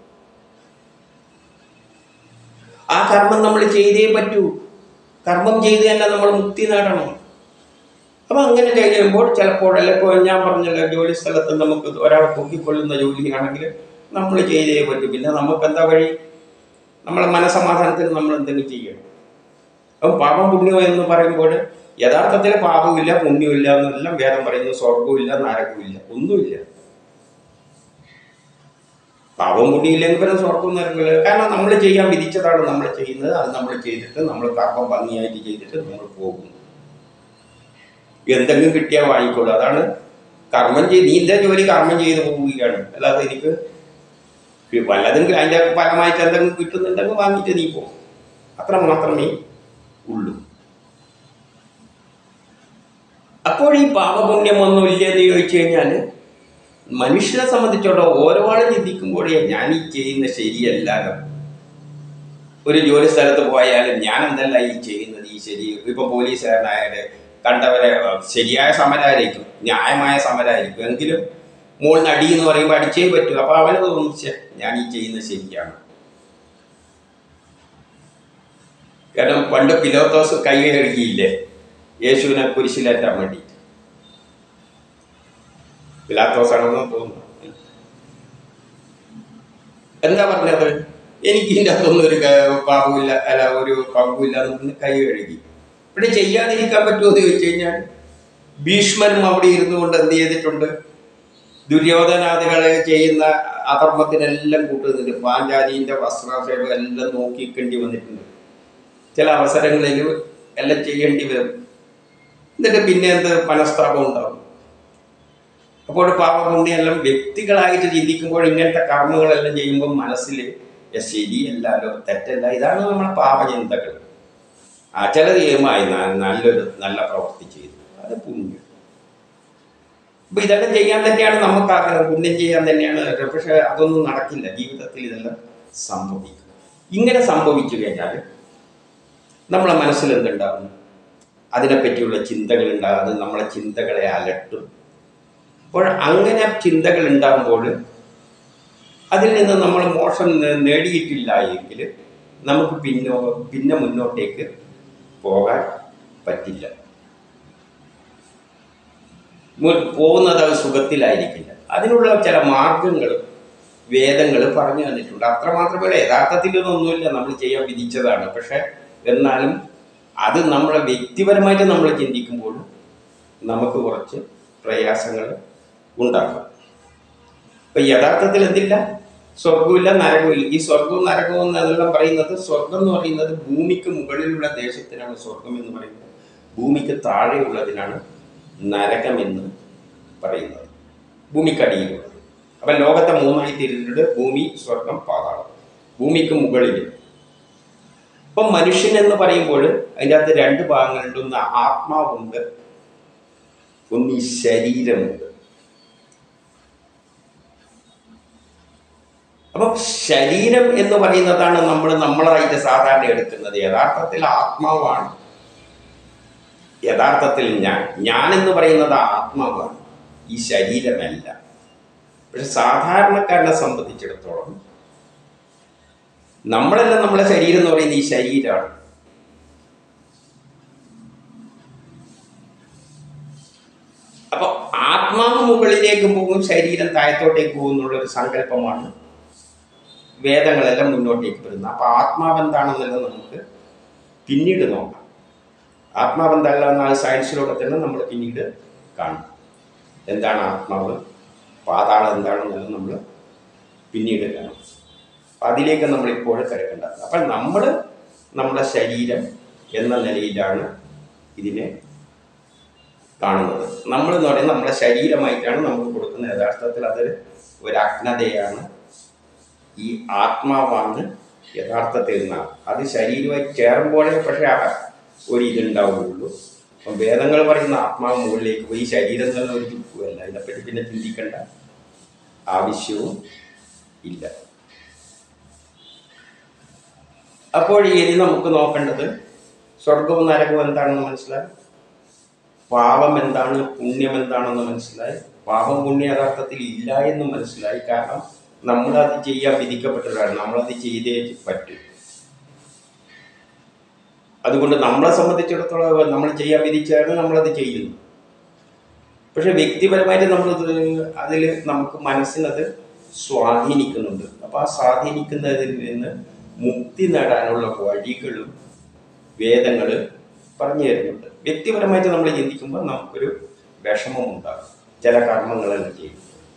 ആ കർമ്മം നമ്മൾ ചെയ്തേ പറ്റൂ കർമ്മം ചെയ്ത് തന്നെ നമ്മൾ മുക്തി നേടണം അപ്പൊ അങ്ങനെ ചെയ്യുമ്പോൾ ചിലപ്പോഴല്ല ഇപ്പോൾ ഞാൻ പറഞ്ഞല്ലോ ജോലി സ്ഥലത്ത് നമുക്ക് ഒരാളെ പൊക്കിക്കൊള്ളുന്ന ജോലിയാണെങ്കിൽ നമ്മൾ ചെയ്തേ പറ്റൂ പിന്നെ നമുക്ക് എന്താ വഴി നമ്മളെ മനസമാധാനത്തിന് നമ്മൾ എന്തെങ്കിലും ചെയ്യണം അപ്പം പാപം പുണ്യം എന്ന് പറയുമ്പോൾ യഥാർത്ഥത്തിൽ പാപമില്ല പുണ്യമില്ല എന്നെല്ലാം വേദം പറയുന്നു സ്വർഗവുമില്ല നരകവുമില്ല ഒന്നുമില്ല പാപം പുണ്യമില്ലെങ്കിൽ പിന്നെ സ്വർഗവും നരകമില്ല കാരണം നമ്മൾ ചെയ്യാൻ വിധിച്ചതാണ് നമ്മൾ ചെയ്യുന്നത് അത് നമ്മൾ ചെയ്തിട്ട് നമ്മൾ കർമ്മം ഭംഗിയായിട്ട് ചെയ്തിട്ട് നമ്മൾ പോകുന്നു എന്തെങ്കിലും കിട്ടിയാൽ വാങ്ങിക്കോളൂ അതാണ് കർമ്മം ചെയ്ത് നീ ഇന്റെ ജോലി കർമ്മം ചെയ്ത് പോവുകയാണ് അല്ലാതെ എനിക്ക് വല്ലതെങ്കിലും അതിന്റെ ഫലമായിട്ട് എന്തെങ്കിലും കിട്ടുന്നുണ്ടെങ്കിൽ വാങ്ങിയിട്ട് നീ പോകും അത്ര മാത്രമേ ഉള്ളൂ അപ്പോൾ ഈ പാപപുണ്യമൊന്നും ഇല്ലെന്ന് ചോദിച്ചു കഴിഞ്ഞാൽ മനുഷ്യനെ സംബന്ധിച്ചോളം ഓരോ ആളും ചിന്തിക്കുമ്പോഴേ ഞാൻ ഈ ചെയ്യുന്ന ശരിയല്ലല്ലോ ഒരു ജോലി സ്ഥലത്ത് പോയാലും ഞാൻ എന്തല്ല ഈ ചെയ്യുന്നത് ഈ ശരി ഇപ്പൊ പോലീസുകാരനായാലും കണ്ടവരെ ശരിയായ സമരമായിരിക്കും ന്യായമായ സമരമായിരിക്കും എങ്കിലും മോളിന് അടി എന്ന് പറയുമ്പോൾ അടിച്ചേ പറ്റൂ അപ്പൊ അവന് തോന്നും "ശ്ശെ, ഞാൻ ഈ ചെയ്യുന്നത് ശരിയാണ് കാരണം പണ്ട് പിലോത്തോസ് കൈ കഴുകിയില്ലേ യേശുവിനെ കുരിശിലേറ്റാൻ വേണ്ടിയിട്ട് പിലാത്തോസാണെന്ന് തോന്നുന്നു എന്താ പറഞ്ഞത് എനിക്ക് ഇതിൻ്റെ അകത്തൊന്നും ഒരു ക- പാപമില്ല അല്ല ഒരു പങ്കുമില്ല എന്ന് പറഞ്ഞ് കൈ കഴുകി ഇവിടെ ചെയ്യാതിരിക്കാൻ പറ്റുമോ എന്ന് ചോദിച്ചു കഴിഞ്ഞാൽ ഭീഷ്മനും അവിടെ ഇരുന്നു കൊണ്ട് എന്ത് ചെയ്തിട്ടുണ്ട് ദുര്യോധനാദികളെ ചെയ്യുന്ന അധർമ്മത്തിനെല്ലാം കൂട്ടുന്നുണ്ട് പാഞ്ചാലിന്റെ വസ്ത്രാക്ഷേപം എല്ലാം നോക്കിക്കേണ്ടി വന്നിട്ടുണ്ട് ചില അവസരങ്ങളിൽ എല്ലാം ചെയ്യേണ്ടി വരും എന്നിട്ട് പിന്നെ എന്ത് മനസ്താപം ഉണ്ടാവും അപ്പോൾ പാപപുണ്യെല്ലാം വ്യക്തികളായിട്ട് ചിന്തിക്കുമ്പോൾ ഇങ്ങനത്തെ കർമ്മങ്ങളെല്ലാം ചെയ്യുമ്പോൾ മനസ്സിൽ "യ, ശരിയല്ലല്ലോ തെറ്റല്ല ഇതാണ് നമ്മളെ പാപചിന്തകൾ ആ ചിലത് ചെയ്യുമായി നല്ലൊരു നല്ല പ്രവൃത്തി ചെയ്തു അത് പുണ്യം അപ്പൊ ഇതെല്ലാം ചെയ്യാൻ തന്നെയാണ് നമുക്ക് ആഗ്രഹം പുണ്യം ചെയ്യാൻ തന്നെയാണ് പക്ഷെ അതൊന്നും നടക്കില്ല ജീവിതത്തിൽ ഇതെല്ലാം സംഭവിക്കും ഇങ്ങനെ സംഭവിച്ചു കഴിഞ്ഞാൽ നമ്മളെ മനസ്സിൽ എന്തുണ്ടാകും അതിനെപ്പറ്റിയുള്ള ചിന്തകൾ ഉണ്ടാകും അത് നമ്മളെ ചിന്തകളെ അലട്ടും അപ്പോൾ അങ്ങനെ ചിന്തകൾ ഉണ്ടാകുമ്പോൾ അതിൽ നിന്ന് നമ്മൾ മോശം നേ- നേടിയിട്ടില്ല എങ്കിൽ നമുക്ക് പിന്നോ പിന്നെ മുന്നോട്ടേക്ക് പോകാൻ പറ്റില്ല മു- പോകുന്നത് അത് സുഖത്തിലായിരിക്കില്ല അതിനുള്ള ചില മാർഗങ്ങൾ വേദങ്ങൾ പറഞ്ഞു തന്നിട്ടുണ്ട് അത്രമാത്രമേ യഥാർത്ഥത്തിൽ ഇതൊന്നുമില്ല നമ്മൾ ചെയ്യാൻ വിധിച്ചതാണ് പക്ഷെ എന്നാലും അത് നമ്മളെ വ്യക്തിപരമായിട്ട് നമ്മൾ ചിന്തിക്കുമ്പോൾ നമുക്ക് കുറച്ച് പ്രയാസങ്ങൾ ഉണ്ടാക്കും അപ്പൊ യഥാർത്ഥത്തിൽ എന്തില്ല സ്വർഗമില്ല നരകമില്ല ഈ സ്വർഗവും നരകവും എന്നെല്ലാം പറയുന്നത് സ്വർഗം എന്ന് പറയുന്നത് ഭൂമിക്ക് മുകളിലുള്ള ദേശത്തിനാണ് സ്വർഗം എന്ന് പറയുന്നത് ഭൂമിക്ക് താഴെയുള്ളതിനാണ് നരകം എന്ന് പറയുന്നത് ഭൂമിക്കടിയിലുള്ളത് അപ്പം ലോകത്തെ മൂന്നായി തിരിഞ്ഞിട്ട് ഭൂമി സ്വർഗം പാതാളം ഭൂമിക്ക് മുകളിൽ ഇപ്പം മനുഷ്യൻ എന്ന് പറയുമ്പോൾ അതിൻ്റെ അകത്ത് രണ്ട് ഭാഗങ്ങളുണ്ട് ഒന്ന് ആത്മാവുണ്ട് ഒന്ന് ഈ ശരീരമുണ്ട് അപ്പം ശരീരം എന്ന് പറയുന്നതാണ് നമ്മൾ നമ്മളായിട്ട് സാധാരണ എടുക്കുന്നത് യഥാർത്ഥത്തിൽ ആത്മാവാണ് യഥാർത്ഥത്തിൽ ഞാൻ ഞാൻ എന്ന് പറയുന്നത് ആത്മാവാണ് ഈ ശരീരമല്ല പക്ഷെ സാധാരണക്കാരനെ സംബന്ധിച്ചിടത്തോളം നമ്മളെല്ലാം നമ്മളെ ശരീരം എന്ന് പറയുന്നത് ഈ ശരീരമാണ് അപ്പൊ ആത്മാവ് മുകളിലേക്ക് പോകും ശരീരം താഴത്തോട്ടേക്ക് പോകും എന്നുള്ള ഒരു സങ്കല്പമാണ് വേദങ്ങളെല്ലാം മുന്നോട്ടേക്ക് വരുന്നത് അപ്പൊ ആത്മാവ് എന്താണെന്നുള്ളത് നമുക്ക് പിന്നീട് നോക്കാം ആത്മാവ് എന്തല്ല എന്നാൽ സയൻസിലൂടെ തന്നെ നമ്മൾ പിന്നീട് കാണും എന്താണ് ആത്മാവ് പാതാളം എന്താണെന്നുള്ളത് നമ്മൾ പിന്നീട് കാണും അപ്പം അതിലേക്ക് നമ്മൾ ഇപ്പോഴും കിടക്കേണ്ടത് അപ്പം നമ്മൾ നമ്മുടെ ശരീരം എന്ന നിലയിലാണ് ഇതിനെ കാണുന്നത് നമ്മൾ എന്ന് പറയുന്നത് നമ്മുടെ ശരീരമായിട്ടാണ് നമുക്ക് കൊടുക്കുന്നത് യഥാർത്ഥത്തിൽ അത് ഒരു അജ്ഞതയാണ് ഈ ആത്മാവാണ് യഥാർത്ഥത്തിൽ നിന്നാണ് അത് ശരീരമായി ചേരുമ്പോഴേ പക്ഷെ ആ ഒരു ഇതുണ്ടാവുകയുള്ളൂ അപ്പം വേദങ്ങൾ പറയുന്ന ആത്മാവ് മുകളിലേക്ക് പോയി ഈ ശരീരം തന്നെ ഒരു ചുക്കുമല്ല ഇതിനെപ്പറ്റി പിന്നെ ചിന്തിക്കേണ്ട ആവശ്യവും ഇല്ല അപ്പോൾ ഇനി നമുക്ക് നോക്കേണ്ടത് സ്വർഗവും നരകവും എന്താണെന്ന് മനസ്സിലായി പാപം എന്താണ് പുണ്യം എന്താണെന്ന് മനസ്സിലായി പാപം പുണ്യ യഥാർത്ഥത്തിൽ ഇല്ല എന്ന് മനസ്സിലായി കാരണം നമ്മളത് ചെയ്യാൻ വിധിക്കപ്പെട്ടവരാണ് നമ്മളത് ചെയ്തേ പറ്റൂ അതുകൊണ്ട് നമ്മളെ സംബന്ധിച്ചിടത്തോളം നമ്മൾ ചെയ്യാൻ വിധിച്ചാണ് നമ്മളത് ചെയ്യുന്നു പക്ഷെ വ്യക്തിപരമായിട്ട് നമ്മളത് അതിൽ നമുക്ക് മനസ്സിനത് സ്വാധീനിക്കുന്നുണ്ട് അപ്പോൾ ആ സ്വാധീനിക്കുന്നതിൽ നിന്ന് മുക്തി നേടാനുള്ള വഴികളും വേദങ്ങൾ പറഞ്ഞു തരുന്നുണ്ട് വ്യക്തിപരമായിട്ട് നമ്മൾ ചിന്തിക്കുമ്പോൾ നമുക്കൊരു വിഷമം ഉണ്ടാകും ചില കർമ്മങ്ങളെല്ലാം ചെയ്യും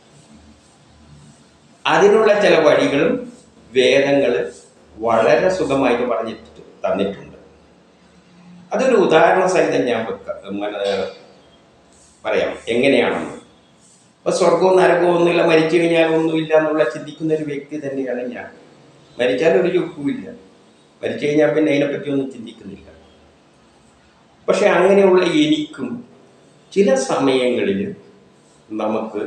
അതിനുള്ള ചില വഴികളും വേദങ്ങൾ വളരെ സുഖമായിട്ട് പറഞ്ഞിട്ട് തന്നിട്ടുണ്ട് അതൊരു ഉദാഹരണ സഹിതം ഞാൻ വെക്കാം മന- പറയാം എങ്ങനെയാണെന്ന് അപ്പൊ സ്വർഗവും നരകവും ഒന്നുമില്ല മരിച്ചു കഴിഞ്ഞാൽ ഒന്നുമില്ല എന്നുള്ള ചിന്തിക്കുന്ന ഒരു വ്യക്തി തന്നെയാണ് ഞാൻ മരിച്ചാൽ ഒരു ചുക്കുമില്ല മരിച്ചു കഴിഞ്ഞാൽ പിന്നെ അതിനെപ്പറ്റി ഒന്നും ചിന്തിക്കുന്നില്ല പക്ഷെ അങ്ങനെയുള്ള എനിക്കും ചില സമയങ്ങളിൽ നമുക്ക്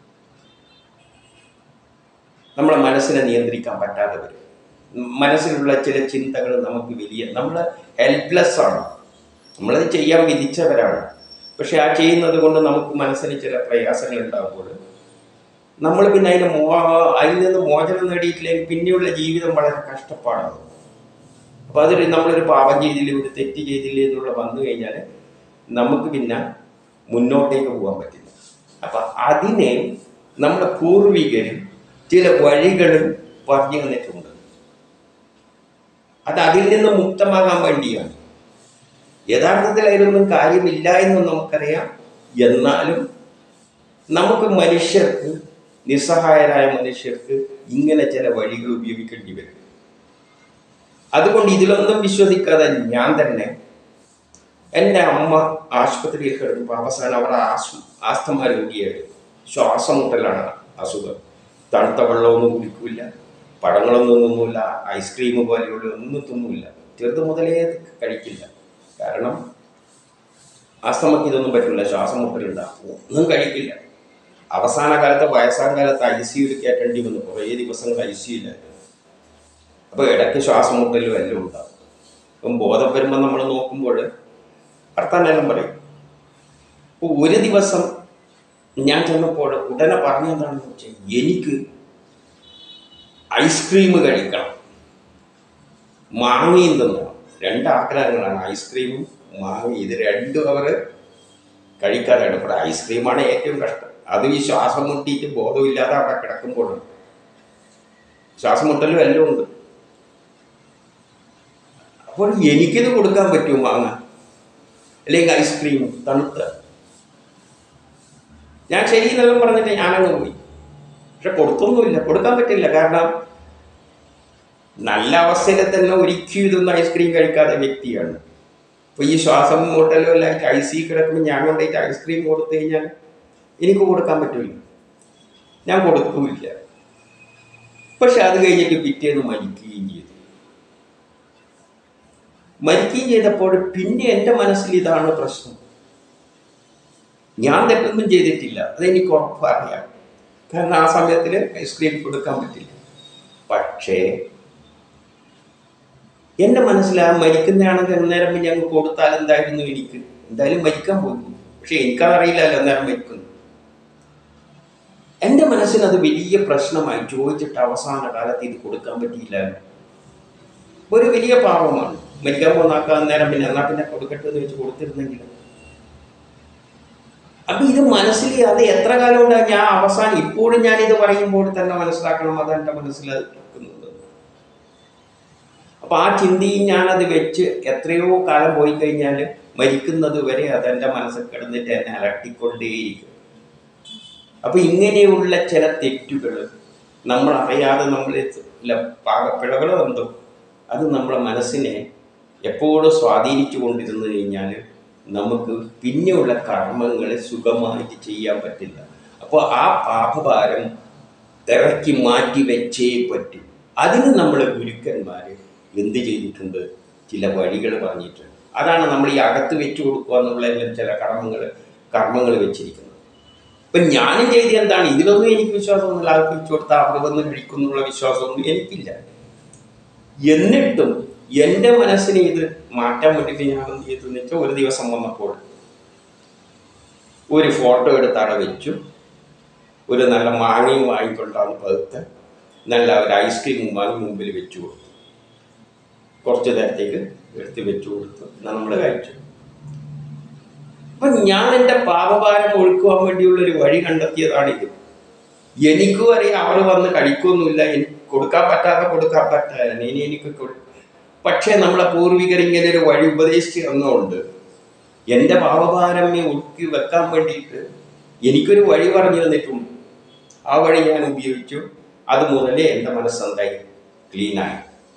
നമ്മളെ മനസ്സിനെ നിയന്ത്രിക്കാൻ പറ്റാതെ വരും മനസ്സിലുള്ള ചില ചിന്തകൾ നമുക്ക് വലിയ നമ്മൾ ഹെൽപ്ലെസ് ആണ് നമ്മളത് ചെയ്യാൻ വിധിച്ചവരാണ് പക്ഷെ ആ ചെയ്യുന്നത് കൊണ്ട് നമുക്ക് മനസ്സിന് ചില പ്രയാസങ്ങൾ ഉണ്ടാകുമ്പോൾ നമ്മൾ പിന്നെ അതിന് മോ അതിൽ നിന്ന് മോചനം നേടിയിട്ടില്ലെങ്കിൽ പിന്നെയുള്ള ജീവിതം വളരെ കഷ്ടപ്പാടാണ് അപ്പോൾ അതൊരു നമ്മളൊരു പാപം ചെയ്തില്ല ഒരു തെറ്റ് ചെയ്തില്ല എന്നുള്ള വന്നു കഴിഞ്ഞാൽ നമുക്ക് പിന്നെ മുന്നോട്ടേക്ക് പോകാൻ പറ്റില്ല അപ്പം അതിനെ നമ്മുടെ പൂർവികർ ചില വഴികൾ പറഞ്ഞു തന്നിട്ടുണ്ട് അത് അതിൽ നിന്ന് മുക്തമാകാൻ വേണ്ടിയാണ് യഥാർത്ഥത്തിൽ അതിലൊന്നും കാര്യമില്ല എന്നും നമുക്കറിയാം എന്നാലും നമുക്ക് മനുഷ്യർക്ക് നിസ്സഹായരായ മനുഷ്യർക്ക് ഇങ്ങനെ ചില വഴികൾ ഉപയോഗിക്കേണ്ടി വരും അതുകൊണ്ട് ഇതിലൊന്നും വിശ്വസിക്കാതെ ഞാൻ തന്നെ എൻ്റെ അമ്മ ആശുപത്രിയിൽ കിടന്നപ്പോൾ അവസാനം അവർ ആസ് ആസ്തമ രോഗിയായിരുന്നു ശ്വാസം മുട്ടലാണ് അസുഖം തണുത്ത വെള്ളമൊന്നും കുടിക്കില്ല പഴങ്ങളൊന്നും തിന്നില്ല ഐസ്ക്രീം പോലെയുള്ള ഒന്നും തിന്നില്ല ചെറുത് മുതലേ ഇത് കഴിക്കില്ല കാരണം ആസ്തമക്ക് ഇതൊന്നും പറ്റില്ല ശ്വാസം മുട്ടലുണ്ടാകും ഒന്നും കഴിക്കില്ല അവസാന കാലത്ത് വയസ്സാം കാലത്ത് ഐ സിയുയിൽ കയറ്റേണ്ടി വന്നു കുറേ ദിവസങ്ങൾ ഐ സിയിലായിരുന്നു അപ്പോൾ ഇടയ്ക്ക് ശ്വാസം മുട്ടലും എല്ലാം ഉണ്ടാകും അപ്പം ബോധം വരുമ്പോൾ നമ്മൾ നോക്കുമ്പോൾ വർത്താനെല്ലാം പറയും അപ്പോൾ ഒരു ദിവസം ഞാൻ ചെന്നപ്പോൾ ഉടനെ പറഞ്ഞെന്താണെന്ന് വെച്ചാൽ എനിക്ക് ഐസ്ക്രീം കഴിക്കണം മാങ്ങയും തിന്നണം രണ്ട് ആഗ്രഹങ്ങളാണ് ഐസ്ക്രീമും മാങ്ങയും ഇത് രണ്ടും അവർ കഴിക്കാതെയാണ് ഇവിടെ ഐസ്ക്രീമാണ് ഏറ്റവും കഷ്ടം അത് ഈ ശ്വാസം മുട്ടിയിട്ട് ബോധമില്ലാതെ അവിടെ കിടക്കുമ്പോഴാണ് ശ്വാസം മുട്ടലും എല്ലാം ഉണ്ട് അപ്പോൾ എനിക്കിത് കൊടുക്കാൻ പറ്റുമോ മാങ്ങ അല്ലെങ്കിൽ ഐസ്ക്രീം തണുത്ത ഞാൻ ശരി എന്നെല്ലാം പറഞ്ഞിട്ട് ഞാനങ്ങ് പോയി പക്ഷെ കൊടുത്തൊന്നുമില്ല കൊടുക്കാൻ പറ്റില്ല കാരണം നല്ല അവസ്ഥയിൽ തന്നെ ഒരിക്കലും ഇതൊന്നും ഐസ്ക്രീം കഴിക്കാത്ത വ്യക്തിയാണ് അപ്പോൾ ഈ ശ്വാസം മുട്ടലും എല്ലാം ഐ സി കിടക്കുമ്പോൾ ഞാൻ കൊണ്ടുപോയിട്ട് ഐസ്ക്രീം കൊടുത്തു കഴിഞ്ഞാൽ എനിക്ക് കൊടുക്കാൻ പറ്റില്ല ഞാൻ കൊടുക്കൂല്ല പക്ഷെ അത് കഴിഞ്ഞിട്ട് പിറ്റേന്ന് മരിക്കുകയും ചെയ്തു മരിക്കുകയും ചെയ്തപ്പോൾ പിന്നെ എൻ്റെ മനസ്സിൽ ഇതാണ് പ്രശ്നം ഞാൻ തെറ്റൊന്നും ചെയ്തിട്ടില്ല അതെനിക്ക് ഉറപ്പ് അറിയാം കാരണം ആ സമയത്തിൽ ഐസ്ക്രീം കൊടുക്കാൻ പറ്റില്ല പക്ഷേ എൻ്റെ മനസ്സിൽ ആ മരിക്കുന്നതാണെങ്കിൽ അന്നേരം പിന്നെ അങ്ങ് കൊടുത്താൽ എന്തായിരുന്നു എനിക്ക് എന്തായാലും മരിക്കാൻ പോകുന്നു പക്ഷെ എനിക്കതറിയില്ലല്ലോ അന്നേരം മരിക്കുന്നു എൻ്റെ മനസ്സിന് അത് വലിയ പ്രശ്നമായി ചോദിച്ചിട്ട് അവസാന കാലത്ത് ഇത് കൊടുക്കാൻ പറ്റിയില്ലല്ലോ ഒരു വലിയ പാപമാണ് മരിക്കാൻ പോകുന്നാക്കാൻ അന്നേരം പിന്നെ എന്നാ പിന്നെ കൊടുക്കട്ടെ എന്ന് വെച്ച് കൊടുത്തിരുന്നെങ്കിൽ അപ്പൊ ഇത് മനസ്സിൽ അത് എത്ര കാലം ഉണ്ടാകും ഞാൻ അവസാനം ഇപ്പോഴും ഞാൻ ഇത് പറയുമ്പോൾ തന്നെ മനസ്സിലാക്കണം അത് എൻ്റെ മനസ്സിൽ നിൽക്കുന്നുണ്ട് അപ്പൊ ആ ചിന്തയും ഞാനത് വെച്ച് എത്രയോ കാലം പോയി കഴിഞ്ഞാൽ മരിക്കുന്നത് വരെ അതെൻ്റെ മനസ്സിൽ കിടന്നിട്ട് എന്നെ അലട്ടിക്കൊണ്ടേയിരിക്കും അപ്പൊ ഇങ്ങനെയുള്ള ചില തെറ്റുകൾ നമ്മൾ അറിയാതെ നമ്മൾ പാകപ്പിഴകളോ എന്തോ അത് നമ്മളെ മനസ്സിനെ എപ്പോഴും സ്വാധീനിച്ചു കൊണ്ടിരുന്നു കഴിഞ്ഞാൽ നമുക്ക് പിന്നെയുള്ള കർമ്മങ്ങൾ സുഖമായിട്ട് ചെയ്യാൻ പറ്റില്ല അപ്പോൾ ആ പാപഭാരം ഇറക്കി മാറ്റി വെച്ചേ പറ്റൂ അതിന് നമ്മൾ ഗുരുക്കന്മാർ എന്ത് ചെയ്തിട്ടുണ്ട് ചില വഴികൾ പറഞ്ഞിട്ടുണ്ട് അതാണ് നമ്മൾ ഈ അകത്ത് വെച്ചു കൊടുക്കുക എന്നുള്ള ചില കർമ്മങ്ങൾ കർമ്മങ്ങൾ വെച്ചിരിക്കുന്നത് ഇപ്പം ഞാനും ചെയ്ത് എന്താണ് ഇതിലൊന്നും എനിക്ക് വിശ്വാസമൊന്നുമില്ല ആൾക്ക് വെച്ചു കൊടുത്താൽ അവിടെ വന്ന് കഴിക്കുന്നുള്ള വിശ്വാസമൊന്നും എനിക്കില്ല എന്നിട്ടും എൻ്റെ മനസ്സിനെ ഇത് മാറ്റാൻ വേണ്ടിയിട്ട് ഞാൻ എന്ത് ചെയ്തു വെച്ചാൽ ഒരു ദിവസം വന്നപ്പോൾ ഒരു ഫോട്ടോ എടുത്ത് അവിടെ വെച്ചു ഒരു നല്ല മാങ്ങയും വാങ്ങിക്കൊണ്ടാണ് പഴുത്ത് നല്ല ഒരു ഐസ്ക്രീമും വാങ്ങി മുമ്പിൽ വെച്ചു കൊടുത്തു കുറച്ച് നേരത്തേക്ക് എടുത്ത് വെച്ചു കൊടുത്തു നമ്മൾ കഴിച്ചു അപ്പൊ ഞാൻ എൻ്റെ പാപഭാരം ഒഴുക്കുവാൻ വേണ്ടിയുള്ള ഒരു വഴി കണ്ടെത്തിയതാണിത് എനിക്കും അറിയാം അവർ വന്ന് കഴിക്കൊന്നുമില്ല എനിക്ക് കൊടുക്കാൻ പറ്റാതെ കൊടുക്കാൻ പറ്റാതെ ഇനി എനിക്ക് കൊടു- പക്ഷേ നമ്മളെ പൂർവികർ ഇങ്ങനെ ഒരു വഴി ഉപദേശിച്ച് തന്നുകൊണ്ട് എൻ്റെ പാപഭാരമേ ഒഴുക്കി വെക്കാൻ വേണ്ടിയിട്ട് എനിക്കൊരു വഴി പറഞ്ഞു തന്നിട്ടുണ്ട് ആ വഴി ഞാൻ ഉപയോഗിച്ചു അത് മുതലേ എൻ്റെ മനസ്സെന്തായി ക്ലീനായി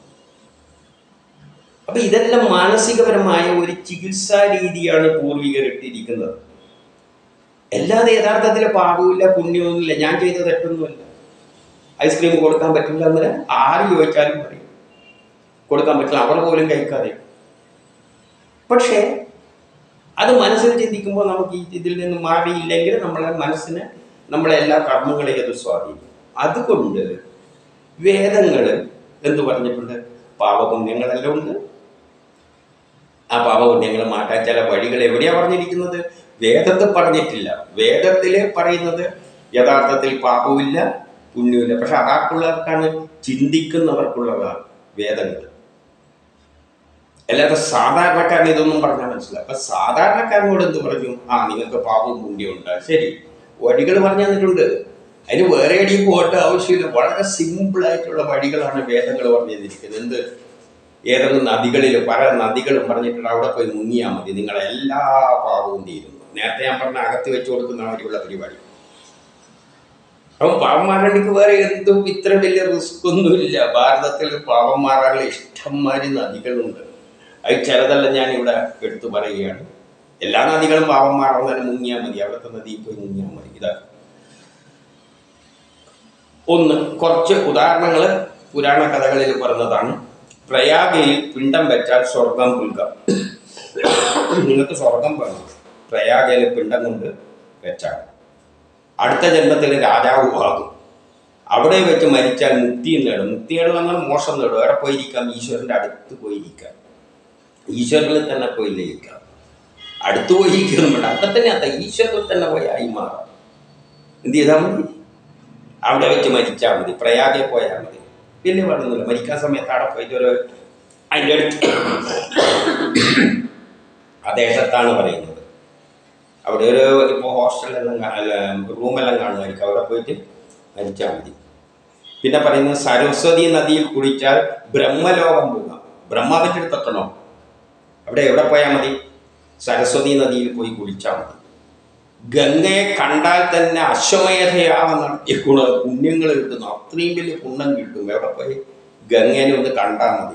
അപ്പൊ ഇതെല്ലാം മാനസികപരമായ ഒരു ചികിത്സാ രീതിയാണ് പൂർവികർ ഇട്ടിരിക്കുന്നത് അല്ലാതെ യഥാർത്ഥത്തിൽ പാപമില്ല പുണ്യമൊന്നുമില്ല ഞാൻ ചെയ്ത തെറ്റൊന്നുമില്ല ഐസ്ക്രീം കൊടുക്കാൻ പറ്റില്ല എന്ന് ആര് ചോദിച്ചാലും പറയും കൊടുക്കാൻ പറ്റില്ല അവർ പോലും കഴിക്കാതെ പക്ഷേ അത് മനസ്സിൽ ചിന്തിക്കുമ്പോൾ നമുക്ക് ഈ ഇതിൽ നിന്ന് മാറിയില്ലെങ്കിൽ നമ്മളെ മനസ്സിന് നമ്മളെ എല്ലാ കർമ്മങ്ങളെയും അത് സ്വാധീനിക്കും അതുകൊണ്ട് വേദങ്ങൾ എന്ത് പറഞ്ഞിട്ടുണ്ട് പാപപുണ്യങ്ങളെല്ലാം ഉണ്ട് ആ പാപപുണ്യങ്ങൾ മാറ്റാൻ ചില വഴികൾ എവിടെയാ പറഞ്ഞിരിക്കുന്നത് വേദത്തിൽ പറഞ്ഞിട്ടില്ല വേദത്തിൽ പറയുന്നത് യഥാർത്ഥത്തിൽ പാപവുമില്ല പുണ്യമില്ല പക്ഷെ അതാർക്കുള്ളവർക്കാണ് ചിന്തിക്കുന്നവർക്കുള്ളതാണ് വേദങ്ങൾ അല്ലാതെ സാധാരണക്കാരന് ഇതൊന്നും പറഞ്ഞാൽ മനസ്സിലാവും അപ്പൊ സാധാരണക്കാരനോട് എന്ത് പറഞ്ഞു ആ നിങ്ങൾക്ക് പാപവും പുണ്യവും ഉണ്ട് ശരി വഴികൾ പറഞ്ഞു തന്നിട്ടുണ്ട് അതിന് വേറെ എവിടെയും പോകേണ്ട ആവശ്യമില്ല വളരെ സിമ്പിൾ ആയിട്ടുള്ള വഴികളാണ് വേദങ്ങൾ പറഞ്ഞു തന്നിരിക്കുന്നത് എന്ത് ഏതെങ്കിലും നദികളിൽ പല നദികളും പറഞ്ഞിട്ടുണ്ട് അവിടെ പോയി മുങ്ങിയാൽ മതി നിങ്ങളെ എല്ലാ പാപവും തീരുന്നു നേരത്തെ ഞാൻ പറഞ്ഞ അകത്ത് വെച്ച് കൊടുക്കുന്ന മാതിരിയുള്ള പരിപാടി അപ്പം പാവം മാറാണ്ടിക്ക് വേറെ എന്തും ഇത്ര വലിയ റിസ്ക് ഒന്നുമില്ല ഭാരതത്തിൽ പാവം മാറാനുള്ള ഇഷ്ടംമാതിരി നദികളുണ്ട് അത് ചിലതെല്ലാം ഞാൻ ഇവിടെ എടുത്തു പറയുകയാണ് എല്ലാ നദികളും പാവം മാറാൻ തന്നെ മുങ്ങിയാൽ മതി അവിടുത്തെ നദിയിൽ പോയി മുങ്ങിയാൽ മതി ഇതാ ഒന്ന് കുറച്ച് ഉദാഹരണങ്ങൾ പുരാണ കഥകളിൽ പറഞ്ഞതാണ് പ്രയാഗയിൽ പിണ്ടം വെച്ചാൽ സ്വർഗം പുൽകം നിങ്ങൾക്ക് സ്വർഗം വേണം പ്രയാഗയിൽ പിണ്ടം കൊണ്ട് വെച്ചാൽ അടുത്ത ജന്മത്തിൽ രാജാവ് ആകും അവിടെ വെച്ച് മരിച്ചാൽ മുക്തി നേടും മുക്തി നേടുക എന്നാൽ മോശം നേടും എവിടെ പോയിരിക്കാം ഈശ്വരൻ്റെ അടുത്ത് പോയിരിക്കാം ഈശ്വരനിൽ തന്നെ പോയി ലയിക്കാം അടുത്ത് പോയിരിക്കുന്നു വേണ്ട അവിടെ തന്നെ അത്ത ഈശ്വരനിൽ തന്നെ പോയി ആയി മാറാം എന്ത് ചെയ്താൽ മതി അവിടെ വെച്ച് മരിച്ചാൽ മതി പ്രയാഗെ പോയാൽ മതി വലിയ പാടൊന്നുമില്ല മരിക്കാൻ സമയത്ത് അവിടെ പോയിട്ട് ഒരു അതിൻ്റെ അടുത്ത് ആ ദേശത്താണ് പറയുന്നത് അവിടെ ഒരു ഇപ്പോൾ ഹോസ്റ്റലെല്ലാം കാ- അല്ല റൂമെല്ലാം കാണുമായിരിക്കും അവിടെ പോയിട്ട് മരിച്ചാൽ മതി പിന്നെ പറയുന്നത് സരസ്വതി നദിയിൽ കുളിച്ചാൽ ബ്രഹ്മലോകം പോകാം ബ്രഹ്മാവിൻ്റെ അടുത്തെത്തണോ അവിടെ എവിടെ പോയാൽ മതി സരസ്വതി നദിയിൽ പോയി കുളിച്ചാൽ മതി ഗംഗയെ കണ്ടാൽ തന്നെ അശ്വമേധയാഗം നടത്തിയ ഗുണ പുണ്യങ്ങൾ കിട്ടുന്നു അത്രയും വലിയ പുണ്യം കിട്ടും എവിടെ പോയി ഗംഗേനെ ഒന്ന് കണ്ടാൽ മതി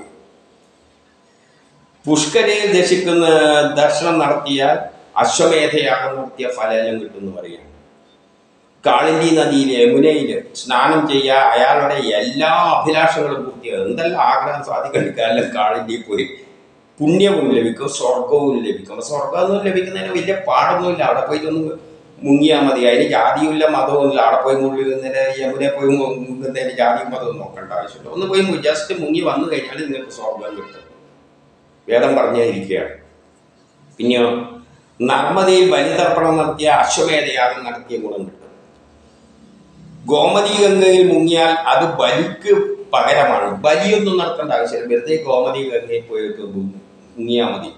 പുഷ്കരയിൽ ദർശിക്കുന്ന ദർശനം നടത്തിയാൽ അശ്വമേധയാഗം നടത്തിയ ഫലം കിട്ടുമെന്ന് പറയുകയാണ് കാളിന്തി നദിയിൽ യമുനയിൽ സ്നാനം ചെയ്യുക അയാളുടെ എല്ലാ അഭിലാഷങ്ങളും പൂർത്തിയാകും എന്തെല്ലാം ആഗ്രഹം സാധിക്കണ്ടിക്കുക എല്ലാം കാളിന്തിയിൽ പോയി പുണ്യവും ലഭിക്കും സ്വർഗവും ലഭിക്കും അപ്പൊ സ്വർഗമൊന്നും ലഭിക്കുന്നതിന് വലിയ പാടൊന്നുമില്ല അവിടെ പോയിട്ടൊന്ന് മുങ്ങിയാൽ മതി അതിന് ജാതിയുമില്ല മതവുമില്ല അവിടെ പോയി മുള്ളുന്നതിന് യമുനെ പോയി മുങ്ങുന്നതിന് ജാതിയും മതവും നോക്കേണ്ട ആവശ്യമില്ല ഒന്ന് പോയി ജസ്റ്റ് മുങ്ങി വന്നു കഴിഞ്ഞാൽ നിങ്ങൾക്ക് സ്വർഗം കിട്ടും വേദം പറഞ്ഞിരിക്കുകയാണ് പിന്നെയോ നർമ്മദയിൽ ബലിതർപ്പണം നടത്തിയ അശ്വമേധയാഗം നടത്തിയ ഗുണം കിട്ടും ഗോമതി ഗംഗയിൽ മുങ്ങിയാൽ അത് ബലിക്ക് പകരമാണ് ബലിയൊന്നും നടത്തേണ്ട ആവശ്യമില്ല വെറുതെ ഗോമതി ഗംഗയിൽ പോയിട്ട് മു- മുങ്ങിയാൽ മതി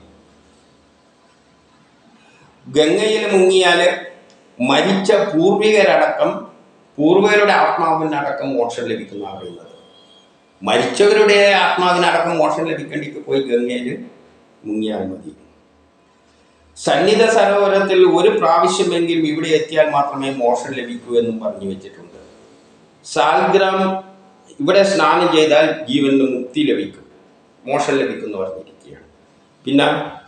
ഗംഗയിൽ മുങ്ങിയാൽ മരിച്ച പൂർവികരടക്കം പൂർവികരുടെ ആത്മാവിനടക്കം മോക്ഷം ലഭിക്കുന്ന പറയുന്നത് മരിച്ചവരുടെ ആത്മാവിനടക്കം മോക്ഷം ലഭിക്കേണ്ടിക്ക് പോയി ഗംഗയിൽ മുങ്ങിയാൽ മതി സന്നിധ സരോവരത്തിൽ ഒരു പ്രാവശ്യമെങ്കിലും ഇവിടെ എത്തിയാൽ മാത്രമേ മോക്ഷം ലഭിക്കൂ എന്നും പറഞ്ഞു വെച്ചിട്ടുണ്ട് സാൽഗ്രാം ഇവിടെ സ്നാനം ചെയ്താൽ ജീവന് മുക്തി ലഭിക്കും മോക്ഷം ലഭിക്കും എന്ന് പറഞ്ഞിരിക്കുകയാണ് പിന്നെ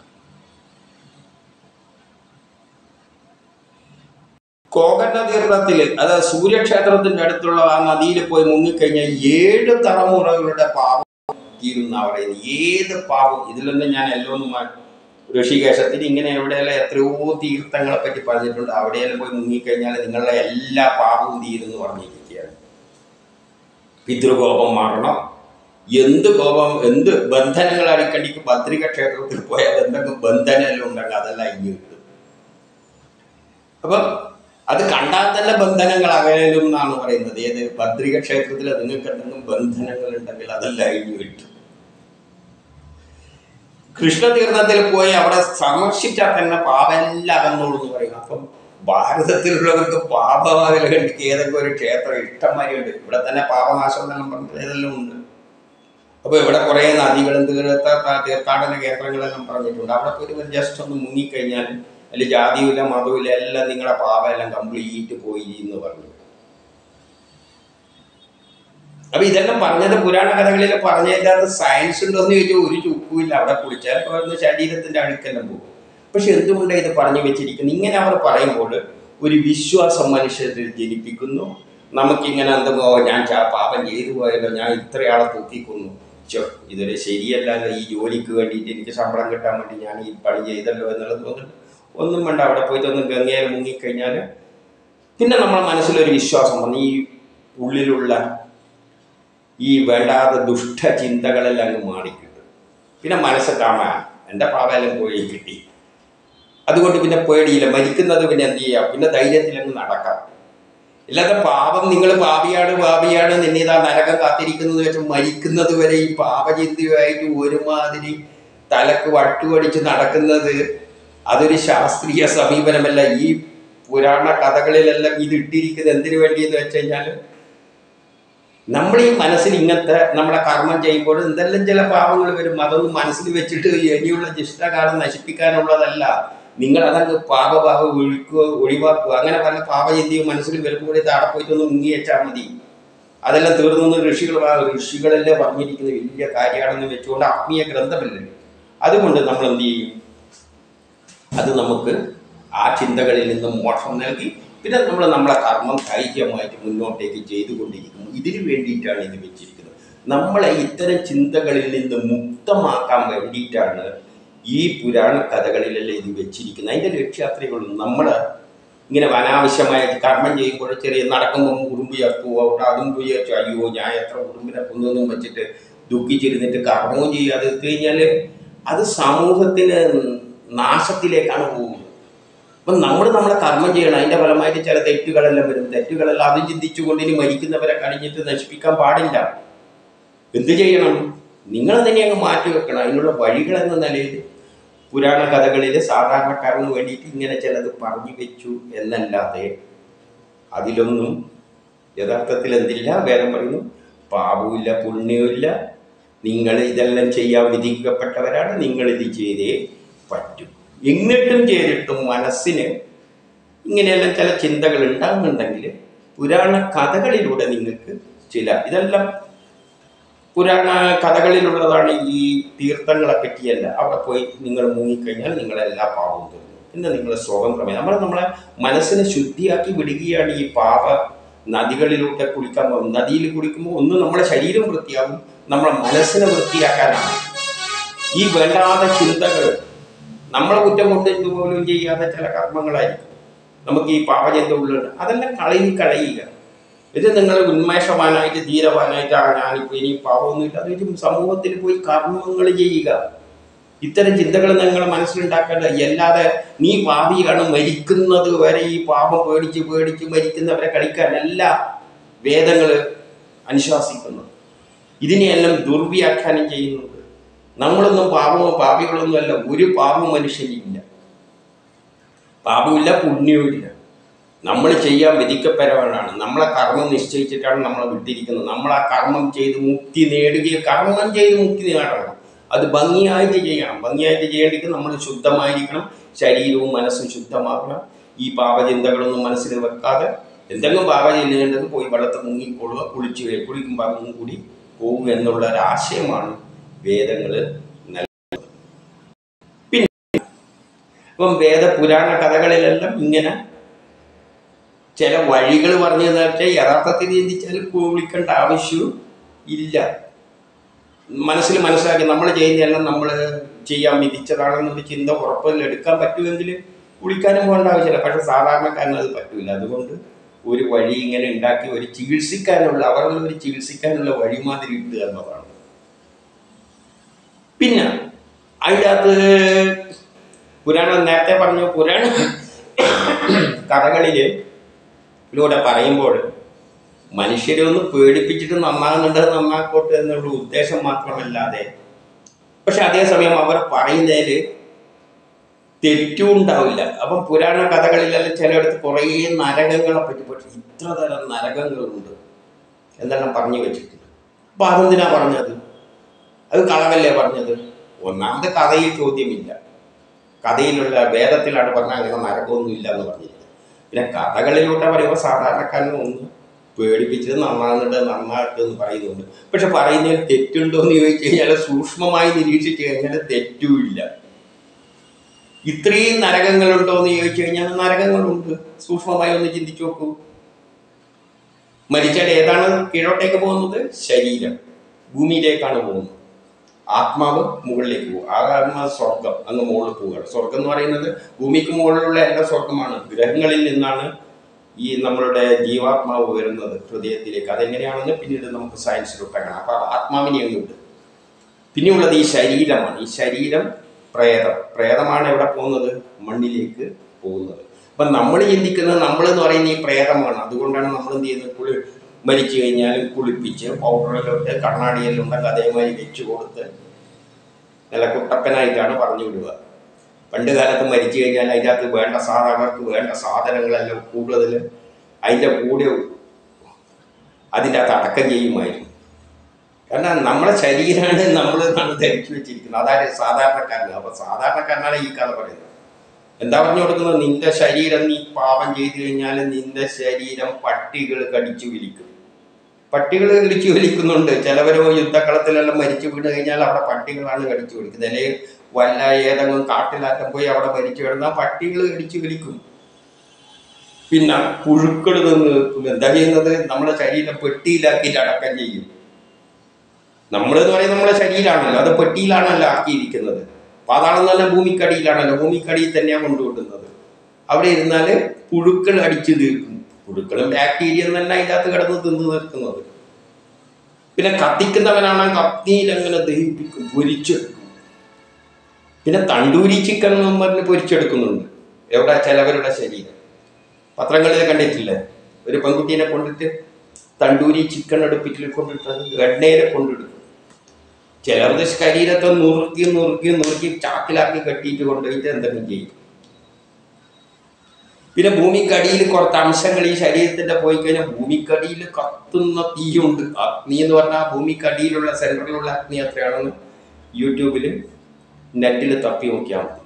കോകണ്ണ തീർത്ഥത്തിൽ അതായത് സൂര്യക്ഷേത്രത്തിന്റെ അടുത്തുള്ള ആ നദിയിൽ പോയി മുങ്ങിക്കഴിഞ്ഞാൽ ഏഴ് തലമുറകളുടെ പാപം തീരുന്ന പറയുന്നത് ഏത് പാപം ഇതിലൊന്നും ഞാൻ എല്ലാം ഒന്നും മാ- ഋഷികേശത്തിൽ ഇങ്ങനെ എവിടെയെല്ലാം എത്രയോ തീർത്ഥങ്ങളെ പറ്റി പറഞ്ഞിട്ടുണ്ട് അവിടെയെല്ലാം പോയി മുങ്ങിക്കഴിഞ്ഞാൽ നിങ്ങളുടെ എല്ലാ പാപവും തീരുന്നു പറഞ്ഞിരിക്കുകയാണ് പിതൃകോപം മാറണം എന്ത് കോപം എന്ത് ബന്ധനങ്ങൾ അടിക്കടിക്ക് ഭദ്രിക ക്ഷേത്രത്തിൽ പോയാൽ എന്തെങ്കിലും ബന്ധനെല്ലാം ഉണ്ടെങ്കിൽ അതെല്ലാം അഴിഞ്ഞു കിട്ടും അപ്പം അത് കണ്ടാൽ തന്നെ ബന്ധനങ്ങൾ അകലും എന്നാണ് പറയുന്നത് ഏത് ഭദ്രിക ക്ഷേത്രത്തിൽ നിങ്ങൾക്ക് എന്തെങ്കിലും ബന്ധനങ്ങൾ ഉണ്ടെങ്കിൽ അതെല്ലാം അഴിഞ്ഞു കിട്ടും കൃഷ്ണതീർത്ഥത്തിൽ പോയി അവിടെ സന്ദർശിച്ചാൽ തന്നെ പാപമെല്ലാം അകന്നോളൂ എന്ന് പറയും അപ്പം ഭാരതത്തിലുള്ളവർക്ക് പാപമാകല കണ്ടിക്ക് ഏതെങ്കിലും ഒരു ക്ഷേത്രം ഇഷ്ടംമാരിയുണ്ട് ഇവിടെ തന്നെ പാപനാശം എന്നെല്ലാം പറഞ്ഞത് ഏതെല്ലാം ഉണ്ട് അപ്പോൾ ഇവിടെ കുറേ നദികളും തീർത്ഥ തീർത്ഥാടന കേന്ദ്രങ്ങളെല്ലാം പറഞ്ഞിട്ടുണ്ട് അവിടെ പോയിട്ട് ജസ്റ്റ് ഒന്ന് മുങ്ങിക്കഴിഞ്ഞാൽ അതിൽ ജാതിയില്ല മതവുമില്ല എല്ലാം നിങ്ങളുടെ പാപം എല്ലാം കംപ്ലീറ്റ് പോയി എന്ന് പറഞ്ഞു അപ്പൊ ഇതെല്ലാം പറഞ്ഞത് പുരാണ കഥകളിൽ പറഞ്ഞതിനകത്ത് സയൻസ് ഉണ്ടോ എന്ന് ചോദിച്ചാൽ ഒരു ചുക്കുമില്ല അവിടെ കുളിച്ചാൽ ഒന്ന് ശരീരത്തിന്റെ അഴുക്കെല്ലാം പോകും പക്ഷെ എന്തുകൊണ്ടാണ് ഇത് പറഞ്ഞു വെച്ചിരിക്കുന്നത് ഇങ്ങനെ അവർ പറയുമ്പോൾ ഒരു വിശ്വാസം മനുഷ്യരിൽ ജനിപ്പിക്കുന്നു നമുക്കിങ്ങനെ എന്തെങ്കിലും "ഓ, ഞാൻ ചാ- പാപം ചെയ്തു പോയല്ലോ ഞാൻ ഇത്രയാളെ തൂക്കിക്കൊന്നു ചോ ഇതൊരു ശരിയല്ലല്ലോ ഈ ജോലിക്ക് വേണ്ടിയിട്ട് എനിക്ക് ശമ്പളം കിട്ടാൻ വേണ്ടി ഞാൻ ഈ പണി ചെയ്തല്ലോ എന്നുള്ളത് തോന്നുന്നു ഒന്നും വേണ്ട അവിടെ പോയിട്ട് ഒന്ന് ഗംഗയിൽ മുങ്ങിക്കഴിഞ്ഞാൽ പിന്നെ നമ്മുടെ മനസ്സിലൊരു വിശ്വാസം വന്നു ഈ ഉള്ളിലുള്ള ഈ വേണ്ടാത്ത ദുഷ്ട ചിന്തകളെല്ലാം അങ്ങ് മാറിക്കിട്ടും പിന്നെ മനസ്സ് കാണാൻ എൻ്റെ പാപമെല്ലാം പോയി കിട്ടി അതുകൊണ്ട് പിന്നെ പേടിയില്ല മരിക്കുന്നത് പിന്നെ എന്ത് ചെയ്യാം പിന്നെ ധൈര്യത്തിൽ അങ്ങ് നടക്കാം ഇല്ലാതെ പാപം നിങ്ങൾ പാപിയാണ് പാപിയാണ് നിന്നിതാ നരകം കാത്തിരിക്കുന്നത് വെച്ച് മരിക്കുന്നത് വരെ ഈ പാപചിന്തയുമായിട്ട് ഒരുമാതിരി തലക്ക് വട്ടുപടിച്ച് നടക്കുന്നത് അതൊരു ശാസ്ത്രീയ സമീപനമല്ല ഈ പുരാണ കഥകളിലെല്ലാം ഇത് ഇട്ടിരിക്കുന്നത് എന്തിനു വേണ്ടിയെന്ന് വെച്ച് കഴിഞ്ഞാൽ നമ്മൾ ഈ മനസ്സിൽ ഇങ്ങനത്തെ നമ്മളെ കർമ്മം ചെയ്യുമ്പോൾ എന്തെല്ലാം ചില പാപങ്ങൾ വരും അതൊന്നും മനസ്സിൽ വെച്ചിട്ട് ഇനിയുള്ള ജിഷ്ടകാലം നശിപ്പിക്കാനുള്ളതല്ല നിങ്ങൾ അതങ്ങ് പാപഭാവം ഒഴിക്കുക ഒഴിവാക്കുക അങ്ങനെ പല പാപചിന്തയും മനസ്സിൽ വരുമ്പോൾ താടെ പോയിട്ടൊന്ന് മുങ്ങി വെച്ചാൽ മതി അതെല്ലാം തീർന്നു ഋഷികൾ ഋഷികളല്ലേ പറഞ്ഞിരിക്കുന്നത് വലിയ കാര്യമാണെന്ന് വെച്ചുകൊണ്ട് ആത്മീയ ഗ്രന്ഥമല്ലേ അതുകൊണ്ട് നമ്മൾ എന്ത് ചെയ്യും അത് നമുക്ക് ആ ചിന്തകളിൽ നിന്ന് മോക്ഷം നൽകി പിന്നെ നമ്മൾ നമ്മളെ കർമ്മം ധൈര്യമായിട്ട് മുന്നോട്ടേക്ക് ചെയ്തുകൊണ്ടിരിക്കുന്നു ഇതിനു വേണ്ടിയിട്ടാണ് ഇത് വെച്ചിരിക്കുന്നത് നമ്മളെ ഇത്തരം ചിന്തകളിൽ നിന്ന് മുക്തമാക്കാൻ വേണ്ടിയിട്ടാണ് ഈ പുരാണ കഥകളിലെല്ലാം ഇത് വെച്ചിരിക്കുന്നത് അതിൻ്റെ ലക്ഷ്യാത്രകളും നമ്മൾ ഇങ്ങനെ അനാവശ്യമായിട്ട് കർമ്മം ചെയ്യുമ്പോൾ ചെറിയ നടക്കുമ്പോൾ ഉറുമ്പ് ചേർത്തു അവിടെ അതും പോയി ചേർത്തു അയ്യോ ഞാൻ എത്ര ഉറുമ്പിനെ കൊന്നൊന്നും വെച്ചിട്ട് ദുഃഖിച്ചിരുന്നിട്ട് കർമ്മവും ചെയ്യാതെ എത്തി കഴിഞ്ഞാൽ അത് സമൂഹത്തിന് നാശത്തിലേക്കാണ് പോകുന്നത് അപ്പം നമ്മൾ നമ്മളെ കർമ്മം ചെയ്യണം അതിൻ്റെ ഫലമായിട്ട് ചില തെറ്റുകളെല്ലാം വരും തെറ്റുകളെല്ലാം അത് ചിന്തിച്ചുകൊണ്ട് ഇനി മരിക്കുന്നവരെ കഴിഞ്ഞിട്ട് നശിപ്പിക്കാൻ പാടില്ല എന്ത് ചെയ്യണം നിങ്ങൾ തന്നെ അങ്ങ് മാറ്റി വെക്കണം അതിനുള്ള വഴികൾ എന്ന നിലയിൽ പുരാണ കഥകളിൽ സാധാരണക്കാരന് വേണ്ടിയിട്ട് ഇങ്ങനെ ചിലത് പറഞ്ഞു വെച്ചു എന്നല്ലാതെ അതിലൊന്നും യഥാർത്ഥത്തിൽ എന്തില്ല വേദം പറയുന്നു പാപവുമില്ല പുണ്യവുമില്ല നിങ്ങൾ ഇതെല്ലാം ചെയ്യാൻ വിധിക്കപ്പെട്ടവരാണ് നിങ്ങൾ ഇത് ചെയ്തേ പറ്റും എന്നിട്ടും ചെയ്തിട്ടും മനസ്സിന് ഇങ്ങനെയെല്ലാം ചില ചിന്തകൾ ഉണ്ടാകുന്നുണ്ടെങ്കിൽ പുരാണ കഥകളിലൂടെ നിങ്ങൾക്ക് ചില ഇതെല്ലാം പുരാണ കഥകളിലുള്ളതാണ് ഈ തീർത്ഥങ്ങളെ പറ്റിയല്ല അവിടെ പോയി നിങ്ങൾ മുങ്ങിക്കഴിഞ്ഞാൽ നിങ്ങളെല്ലാ പാപവും തീർന്നു പിന്നെ നിങ്ങൾ സ്വതന്ത്രമായി നമ്മൾ നമ്മളെ മനസ്സിനെ ശുദ്ധിയാക്കി വിടുകയാണ് ഈ പാപ നദികളിലൂടെ കുളിക്കാൻ പോകുന്നത് നദിയിൽ കുളിക്കുമ്പോൾ ഒന്ന് നമ്മുടെ ശരീരം വൃത്തിയാകും നമ്മളെ മനസ്സിനെ വൃത്തിയാക്കാനാണ് ഈ വേണ്ടാത്ത ചിന്തകൾ നമ്മളെ കുറ്റം കൊണ്ട് ഇതുപോലും ചെയ്യാത്ത ചില കർമ്മങ്ങളായിരിക്കും നമുക്ക് ഈ പാപചിന്ത ഉള്ളിൽ അതെല്ലാം കളയി കളയുക ഇത് നിങ്ങൾ ഉന്മേഷവാനായിട്ട് ധീരവാനായിട്ട് ആ ഞാനിപ്പോൾ ഇനി പാപമൊന്നുമില്ല അതൊരു സമൂഹത്തിൽ പോയി കർമ്മങ്ങൾ ചെയ്യുക ഇത്തരം ചിന്തകൾ നിങ്ങൾ മനസ്സിലുണ്ടാക്കേണ്ട അല്ലാതെ നീ പാപിയാണ് മരിക്കുന്നത് വരെ ഈ പാപം പേടിച്ച് പേടിച്ച് മരിക്കുന്നവരെ കളിക്കാനല്ല വേദങ്ങൾ അനുശാസിക്കുന്നത് ഇതിനെയെല്ലാം ദുർവ്യാഖ്യാനം ചെയ്യുന്നത് നമ്മളൊന്നും പാപമോ പാപികളൊന്നും അല്ല ഒരു പാപം മനുഷ്യനില്ല പാപമില്ല പുണ്യവുമില്ല നമ്മൾ ചെയ്യാൻ വിധിക്കപ്പെടവനാണ് നമ്മളെ കർമ്മം നിശ്ചയിച്ചിട്ടാണ് നമ്മളെ വിട്ടിരിക്കുന്നത് നമ്മൾ ആ കർമ്മം ചെയ്ത് മുക്തി നേടുകയും കർമ്മം ചെയ്ത് മുക്തി നേടണം അത് ഭംഗിയായിട്ട് ചെയ്യണം ഭംഗിയായിട്ട് ചെയ്യേണ്ടിക്ക് നമ്മൾ ശുദ്ധമായിരിക്കണം ശരീരവും മനസ്സും ശുദ്ധമാക്കണം ഈ പാപചിന്തകളൊന്നും മനസ്സിൽ വെക്കാതെ എന്തെങ്കിലും പാപചിന്തയുണ്ടെങ്കിൽ പോയി വെള്ളത്തിൽ മുങ്ങിക്കൊള്ളുക കുളിച്ച് കഴി- കുളിക്കുമ്പോൾ അതൊന്നും കൂടി പോകും എന്നുള്ള ഒരു ആശയമാണ് വേദങ്ങൾ നൽകുന്നത് പിന്നെ ഇപ്പം വേദ പുരാണ കഥകളിലെല്ലാം ഇങ്ങനെ ചില വഴികൾ പറഞ്ഞു വെച്ചാൽ യഥാർത്ഥത്തിൽ ചിന്തിച്ചാൽ കുളിക്കേണ്ട ആവശ്യവും ഇല്ല മനസ്സിൽ മനസ്സിലാക്കി നമ്മൾ ചെയ്യുന്നതെല്ലാം നമ്മൾ ചെയ്യാൻ വിധിച്ചതാണെന്നൊരു ചിന്ത ഉറപ്പിൽ എടുക്കാൻ പറ്റുമെങ്കിൽ കുളിക്കാനും പോകേണ്ട ആവശ്യമില്ല പക്ഷെ സാധാരണക്കാരന് അത് പറ്റില്ല അതുകൊണ്ട് ഒരു വഴി ഇങ്ങനെ ഉണ്ടാക്കി ഒരു ചികിത്സിക്കാനുള്ള അവരുടെ ഒരു ചികിത്സിക്കാനുള്ള വഴിമാതിരി ഇട്ടുക എന്നതാണ് പിന്നെ അതിൻ്റെ അകത്ത് പുരാണം നേരത്തെ പറഞ്ഞു പുരാണ കഥകളില് ഇതിലൂടെ പറയുമ്പോൾ മനുഷ്യരെ ഒന്ന് പേടിപ്പിച്ചിട്ട് നന്നാകുന്നുണ്ട് നന്നാക്കോട്ടെ എന്നുള്ള ഉദ്ദേശം മാത്രമല്ലാതെ പക്ഷെ അതേസമയം അവർ പറയുന്നതിൽ തെറ്റും ഉണ്ടാവില്ല അപ്പം പുരാണ കഥകളിലെല്ലാം ചിലയിടത്ത് കുറേ നരകങ്ങളെ പറ്റി പക്ഷെ ഇത്ര തരം നരകങ്ങളുണ്ട് എന്നെല്ലാം പറഞ്ഞു വെച്ചിട്ടുണ്ട് അപ്പൊ അതെന്തിനാ പറഞ്ഞത് അത് കളവല്ലേ പറഞ്ഞത് ഒന്നാമത് കഥയിൽ ചോദ്യമില്ല കഥയിലുള്ള വേദത്തിലാണ് പറഞ്ഞാൽ അങ്ങനെ നരകമൊന്നും ഇല്ല എന്ന് പറഞ്ഞിരിക്കുന്നത് പിന്നെ കഥകളിലൂടെ പറയുമ്പോൾ സാധാരണക്കാരനെ ഒന്ന് പേടിപ്പിച്ചത് നന്നാകുന്നുണ്ട് നന്നായിട്ട് എന്ന് പറയുന്നുണ്ട് പക്ഷെ പറയുന്നതിൽ തെറ്റുണ്ടോ എന്ന് ചോദിച്ചു കഴിഞ്ഞാൽ സൂക്ഷ്മമായി നിരീക്ഷിച്ചു കഴിഞ്ഞാൽ തെറ്റുമില്ല ഇത്രയും നരകങ്ങളുണ്ടോ എന്ന് ചോദിച്ചു കഴിഞ്ഞാൽ നരകങ്ങളുണ്ട് സൂക്ഷ്മമായി ഒന്ന് ചിന്തിച്ചു നോക്കൂ മരിച്ചാൽ ഏതാണ് കീഴോട്ടേക്ക് പോകുന്നത് ശരീരം ഭൂമിയിലേക്കാണ് പോകുന്നത് ആത്മാവ് മുകളിലേക്ക് പോകും ആ ആത്മാവ് സ്വർഗം അങ്ങ് മുകളിൽ പോവുകയാണ് സ്വർഗം എന്ന് പറയുന്നത് ഭൂമിക്ക് മുകളിലുള്ള എല്ലാ സ്വർഗമാണ് ഗ്രഹങ്ങളിൽ നിന്നാണ് ഈ നമ്മളുടെ ജീവാത്മാവ് വരുന്നത് ഹൃദയത്തിലേക്ക് അതെങ്ങനെയാണെന്ന് പിന്നീട് നമുക്ക് സയൻസിലൊക്കെ കാണാം അപ്പൊ ആത്മാവിനെ അങ്ങോട്ട് പിന്നെയുള്ളത് ഈ ശരീരമാണ് ഈ ശരീരം പ്രേതം പ്രേതമാണ് എവിടെ പോകുന്നത് മണ്ണിലേക്ക് പോകുന്നത് അപ്പൊ നമ്മൾ ചിന്തിക്കുന്നത് നമ്മൾ എന്ന് പറയുന്ന ഈ പ്രേതമാണ് അതുകൊണ്ടാണ് നമ്മൾ എന്ത് ചെയ്യുന്നത് കുളി മരിച്ചു കഴിഞ്ഞാലും കുളിപ്പിച്ച് പൗഡറിലോട്ട് കണ്ണാടിയെല്ലാം ഉണ്ടെങ്കിൽ അതേമാതിരി വെച്ച് കൊടുത്ത് നല്ല കുട്ടപ്പനായിട്ടാണ് പറഞ്ഞു വിടുക പണ്ട് കാലത്ത് മരിച്ചു കഴിഞ്ഞാൽ അതിൻ്റെ അകത്ത് വേണ്ട സാധനങ്ങൾക്ക് വേണ്ട സാധനങ്ങളെല്ലാം കൂടുതൽ അതിൻ്റെ കൂടെ അതിൻ്റെ അകത്ത് അടക്കം ചെയ്യുമായിരുന്നു കാരണം നമ്മളെ ശരീരമാണ് നമ്മൾ എന്നാണ് ധരിച്ചു വെച്ചിരിക്കുന്നത് അതായത് സാധാരണക്കാരന് അപ്പൊ സാധാരണക്കാരനാണ് ഈ കഥ പറയുന്നത് എന്താ പറഞ്ഞു കൊടുക്കുന്നത് നിന്റെ ശരീരം നീ പാപം ചെയ്തു കഴിഞ്ഞാൽ നിന്റെ ശരീരം പട്ടികൾ കടിച്ചു വലിക്കും പട്ടികൾ കടിച്ചു വലിക്കുന്നുണ്ട് ചിലവരോ യുദ്ധക്കളത്തിലെല്ലാം മരിച്ചു വീണ് കഴിഞ്ഞാൽ അവിടെ പട്ടികളാണ് കടിച്ചു വലിക്കുന്നത് അല്ലെങ്കിൽ വല്ല ഏതെങ്കിലും കാട്ടിലാറ്റം പോയി അവിടെ മരിച്ചു കിടന്നാൽ പട്ടികൾ കടിച്ചു വലിക്കും പിന്നെ പുഴുക്കൾ നിന്ന് നിൽക്കും എന്താ ചെയ്യുന്നത് നമ്മുടെ ശരീരം പെട്ടിയിലാക്കിയിട്ട് അടക്കം ചെയ്യും നമ്മളെന്ന് പറയുന്നത് നമ്മുടെ ശരീരമാണല്ലോ അത് പെട്ടിയിലാണല്ലോ ആക്കിയിരിക്കുന്നത് പാതാളം തന്നെ ഭൂമിക്കടിയിലാണല്ലോ ഭൂമിക്കടിയിൽ തന്നെയാണ് കൊണ്ടുവിടുന്നത് അവിടെ ഇരുന്നാൽ പുഴുക്കൾ അടിച്ചു തീർക്കും പുഴുക്കളും ബാക്ടീരിയ തന്നെ അതിൻ്റെ അകത്ത് കിടന്ന് തിന്നു തീർക്കുന്നത് പിന്നെ കത്തിക്കുന്നവനാണ് കത്തിയിൽ അങ്ങനെ ദഹിപ്പിക്കും പൊരിച്ചെടുക്കും പിന്നെ തണ്ടൂരി ചിക്കൻ എന്നും പറഞ്ഞ് പൊരിച്ചെടുക്കുന്നുണ്ട് എവിടെ ചിലവരുടെ ശരീരം പത്രങ്ങളിൽ കണ്ടിട്ടില്ലേ ഒരു പെൺകുട്ടീനെ കൊണ്ടിട്ട് തണ്ടൂരി ചിക്കൻ അടുപ്പിറ്റിൽ കൊണ്ടിട്ട് എണ്ണയിൽ കൊണ്ടിടും ചിലർക്ക് ശരീരത്തെ നുറുക്കി നുറുക്കി നുറുക്കി ചാക്കിലാക്കി കെട്ടിയിട്ട് കൊണ്ടുപോയിട്ട് എന്തെങ്കിലും ചെയ്യും പിന്നെ ഭൂമിക്കടിയിൽ കുറച്ച് അംശങ്ങൾ ഈ ശരീരത്തിന്റെ പോയി കഴിഞ്ഞാൽ ഭൂമിക്കടിയിൽ കത്തുന്ന തീയുണ്ട് അഗ്നി എന്ന് പറഞ്ഞാൽ ഭൂമിക്കടിയിലുള്ള സെൻട്രലിലുള്ള അഗ്നി എത്രയാണെന്ന് യൂട്യൂബിൽ നെറ്റിൽ തപ്പി നോക്കിയാൽ മതി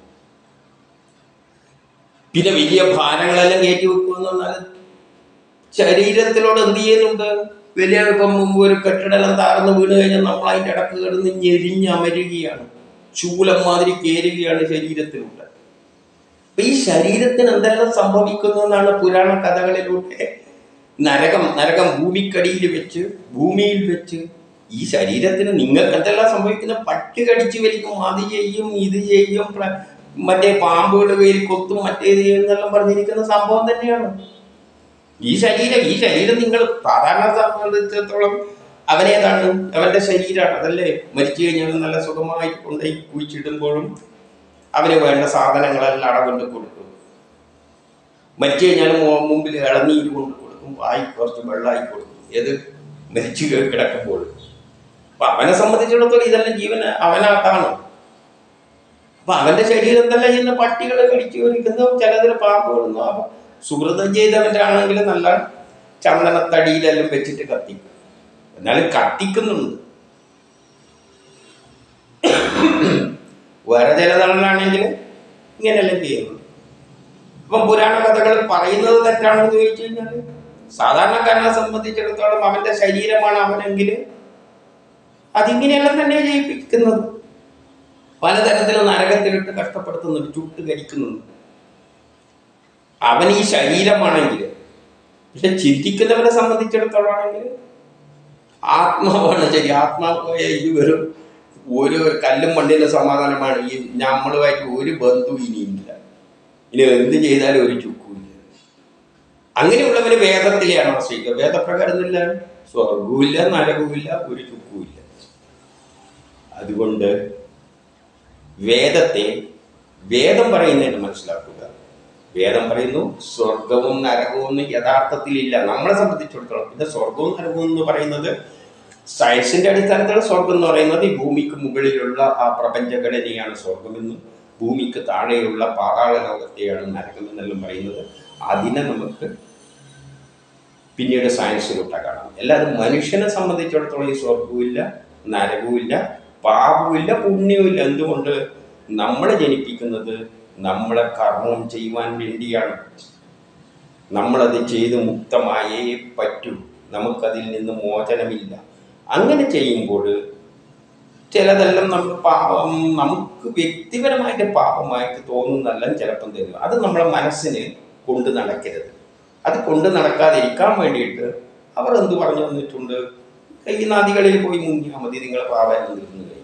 പിന്നെ വലിയ ഭാരങ്ങളെല്ലാം കയറ്റി വെക്കുമെന്ന് പറഞ്ഞാൽ ശരീരത്തിലോട് എന്ത് ചെയ്യുന്നുണ്ട് വലിയ ഇപ്പം മുമ്പ് ഒരു കെട്ടിടം താർന്ന് വീണ് കഴിഞ്ഞാൽ നമ്മൾ അതിൻ്റെ ഇടക്ക് കിടന്ന് ഞെരിഞ്ഞ് അമരുകയാണ് ശൂലം മാതിരി കയറുകയാണ് ശരീരത്തിലൂടെ അപ്പൊ ഈ ശരീരത്തിന് എന്തെല്ലാം സംഭവിക്കുന്നു എന്നാണ് പുരാണ കഥകളിലൂടെ നരകം നരകം ഭൂമിക്കടിയിൽ വെച്ച് ഭൂമിയിൽ വെച്ച് ഈ ശരീരത്തിന് നിങ്ങൾക്ക് എന്തെല്ലാം സംഭവിക്കുന്ന പട്ടി കടിച്ചു വലിക്കും അത് ചെയ്യും ഇത് ചെയ്യും പ്ര- മറ്റേ പാമ്പുകൾ കയറി കൊത്തും മറ്റേത് ചെയ്യും എന്നെല്ലാം പറഞ്ഞിരിക്കുന്ന സംഭവം തന്നെയാണ് ഈ ശരീരം ഈ ശരീരം നിങ്ങൾ സാധാരണ സംബന്ധിച്ചിടത്തോളം അവനേതാണ് അവന്റെ ശരീരമാണ് അതല്ലേ മരിച്ചു കഴിഞ്ഞാൽ നല്ല സുഖമായി കൊണ്ടുപോയി കുഴിച്ചിടുമ്പോഴും അവന് വേണ്ട സാധനങ്ങളെല്ലാം അടകൊണ്ട് കൊടുക്കും മരിച്ചു കഴിഞ്ഞാൽ മു- മുമ്പിൽ ഇളനീര് കൊണ്ട് കൊടുക്കും വായി കുറച്ച് വെള്ളമായി കൊടുക്കും ഏത് മരിച്ചു കി- കിടക്കുമ്പോൾ അപ്പൊ അവനെ സംബന്ധിച്ചിടത്തോളം ഇതെല്ലാം ജീവന് അവനാട്ടാണ് അപ്പൊ അവന്റെ ശരീരം എന്തെല്ലാം ചെയ്യുന്ന പട്ടികളെ കടിച്ചു വലിക്കുന്നു ചിലതിൽ പാമ്പ് വിടുന്നു അപ്പൊ സുഹൃതം ചെയ്തവന്റെ ആണെങ്കിൽ നല്ല ചന്ദനത്തടിയിലെല്ലാം വെച്ചിട്ട് കത്തിക്കും എന്നാലും കത്തിക്കുന്നുണ്ട് വേറെ ചിലതാണെങ്കിൽ ഇങ്ങനെയെല്ലാം ചെയ്യുന്നു ഇപ്പം പുരാണ കഥകൾ പറയുന്നത് തെറ്റാണെന്ന് ചോദിച്ചു കഴിഞ്ഞാൽ സാധാരണക്കാരനെ സംബന്ധിച്ചിടത്തോളം അവന്റെ ശരീരമാണ് അവനെങ്കിൽ അതിങ്ങനെയെല്ലാം തന്നെ ചെയ്യിപ്പിക്കുന്നത് പലതരത്തിലും നരകത്തിലിട്ട് കഷ്ടപ്പെടുത്തുന്നുണ്ട് ചുട്ട് കരിക്കുന്നുണ്ട് അവൻ ഈ ശരീരമാണെങ്കിൽ പക്ഷെ ചിന്തിക്കുന്നവരെ സംബന്ധിച്ചിടത്തോളം ആണെങ്കിൽ ആത്മാവാണ് ശരി ആത്മാവ് പോയ ഇത് വെറും ഒരു കല്ലും മണ്ണിന്റെ സമാധാനമാണ് ഈ നമ്മളുമായിട്ട് ഒരു ബന്ധു ഇനിയില്ല ഇനി എന്ത് ചെയ്താലും ഒരു ചുക്കുമില്ല അങ്ങനെയുള്ളവന് വേദത്തിലെയാണ് ആശ്രയിക്കുക വേദപ്രകാരം ഇല്ല സ്വർഗവുമില്ല നരകവുമില്ല ഒരു ചുക്കുമില്ല അതുകൊണ്ട് വേദത്തെ വേദം പറയുന്നതിന് മനസ്സിലാക്കുക വേദം പറയുന്നു സ്വർഗവും നരകവും ഒന്നും യഥാർത്ഥത്തിലില്ല നമ്മളെ സംബന്ധിച്ചിടത്തോളം പിന്നെ സ്വർഗവും നരകവും എന്ന് പറയുന്നത് സയൻസിന്റെ അടിസ്ഥാനത്തിൽ സ്വർഗം എന്ന് പറയുന്നത് ഈ ഭൂമിക്ക് മുകളിലുള്ള ആ പ്രപഞ്ചഘടനയാണ് സ്വർഗമെന്നും ഭൂമിക്ക് താഴെയുള്ള പാതാള ലോകത്തെയാണ് നരകമെന്നെല്ലാം പറയുന്നത് അതിനെ നമുക്ക് പിന്നീട് സയൻസിലൂടെ കാണാം അല്ലാതെ മനുഷ്യനെ സംബന്ധിച്ചിടത്തോളം ഈ സ്വർഗവുമില്ല നരകവുമില്ല പാപവുമില്ല പുണ്യവുമില്ല എന്തുകൊണ്ട് നമ്മളെ ജനിപ്പിക്കുന്നത് നമ്മളെ കർമ്മം ചെയ്യുവാൻ വേണ്ടിയാണ് നമ്മളത് ചെയ്ത് മുക്തമായേ പറ്റൂ നമുക്കതിൽ നിന്ന് മോചനമില്ല അങ്ങനെ ചെയ്യുമ്പോൾ ചിലതെല്ലാം നമ്മൾ പാപം നമുക്ക് വ്യക്തിപരമായിട്ട് പാപമായിട്ട് തോന്നുന്നതെല്ലാം ചിലപ്പം തരും അത് നമ്മളെ മനസ്സിന് കൊണ്ട് നടക്കരുത് അത് കൊണ്ട് നടക്കാതിരിക്കാൻ വേണ്ടിയിട്ട് അവർ എന്ത് പറഞ്ഞു തന്നിട്ടുണ്ട് ഈ നദികളിൽ പോയി മുങ്ങിയാൽ മതി നിങ്ങളെ പാപം തീർന്നു കഴിഞ്ഞു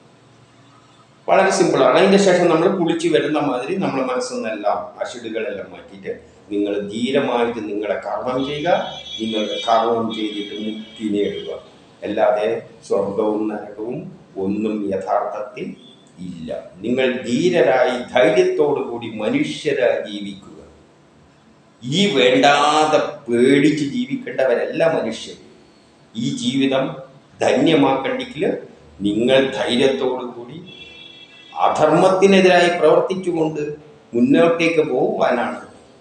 വളരെ സിമ്പിളാണ് അതിൻ്റെ ശേഷം നമ്മൾ കുളിച്ച് വരുന്ന മാതിരി നമ്മളെ മനസ്സിൽ നിന്നെല്ലാം അഷിടുകളെല്ലാം മാറ്റിയിട്ട് നിങ്ങൾ ധീരമായിട്ട് നിങ്ങളെ കർമ്മം ചെയ്യുക നിങ്ങളുടെ കർമ്മം ചെയ്തിട്ട് മുക്തി നേടുക അല്ലാതെ സ്വർഗവും നരകവും ഒന്നും യഥാർത്ഥത്തിൽ ഇല്ല നിങ്ങൾ ധീരരായി ധൈര്യത്തോടു കൂടി മനുഷ്യരായി ജീവിക്കുക ഈ വേണ്ടാതെ പേടിച്ച് ജീവിക്കേണ്ടവരല്ല മനുഷ്യർ ഈ ജീവിതം ധന്യമാക്കണ്ടെങ്കിൽ നിങ്ങൾ ധൈര്യത്തോടു കൂടി അധർമ്മത്തിനെതിരായി പ്രവർത്തിച്ചുകൊണ്ട് മുന്നോട്ടേക്ക് പോകുവാനാണ്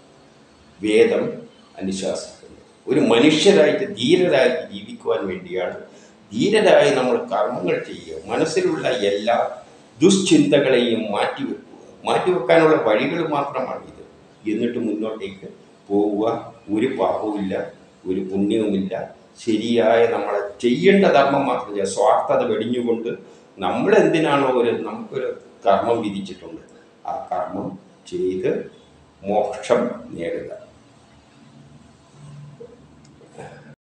വേദം അനുശാസിക്കുന്നത് ഒരു മനുഷ്യരായിട്ട് ധീരരായിട്ട് ജീവിക്കുവാൻ വേണ്ടിയാണ് ധീരരായി നമ്മൾ കർമ്മങ്ങൾ ചെയ്യുക മനസ്സിലുള്ള എല്ലാ ദുശ്ചിന്തകളെയും മാറ്റിവെക്കുക മാറ്റിവെക്കാനുള്ള വഴികൾ മാത്രമാണ് ഇത് എന്നിട്ട് മുന്നോട്ടേക്ക് പോവുക ഒരു പാപവുമില്ല ഒരു പുണ്യവുമില്ല ശരിയായ നമ്മളെ ചെയ്യേണ്ട ധർമ്മം മാത്രം ചെയ്യുക സ്വാർത്ഥത വെടിഞ്ഞുകൊണ്ട് നമ്മൾ എന്തിനാണോ ഒരു നമുക്കൊരു കർമ്മം വിധിച്ചിട്ടുണ്ട് ആ കർമ്മം ചെയ്ത് മോക്ഷം നേടുക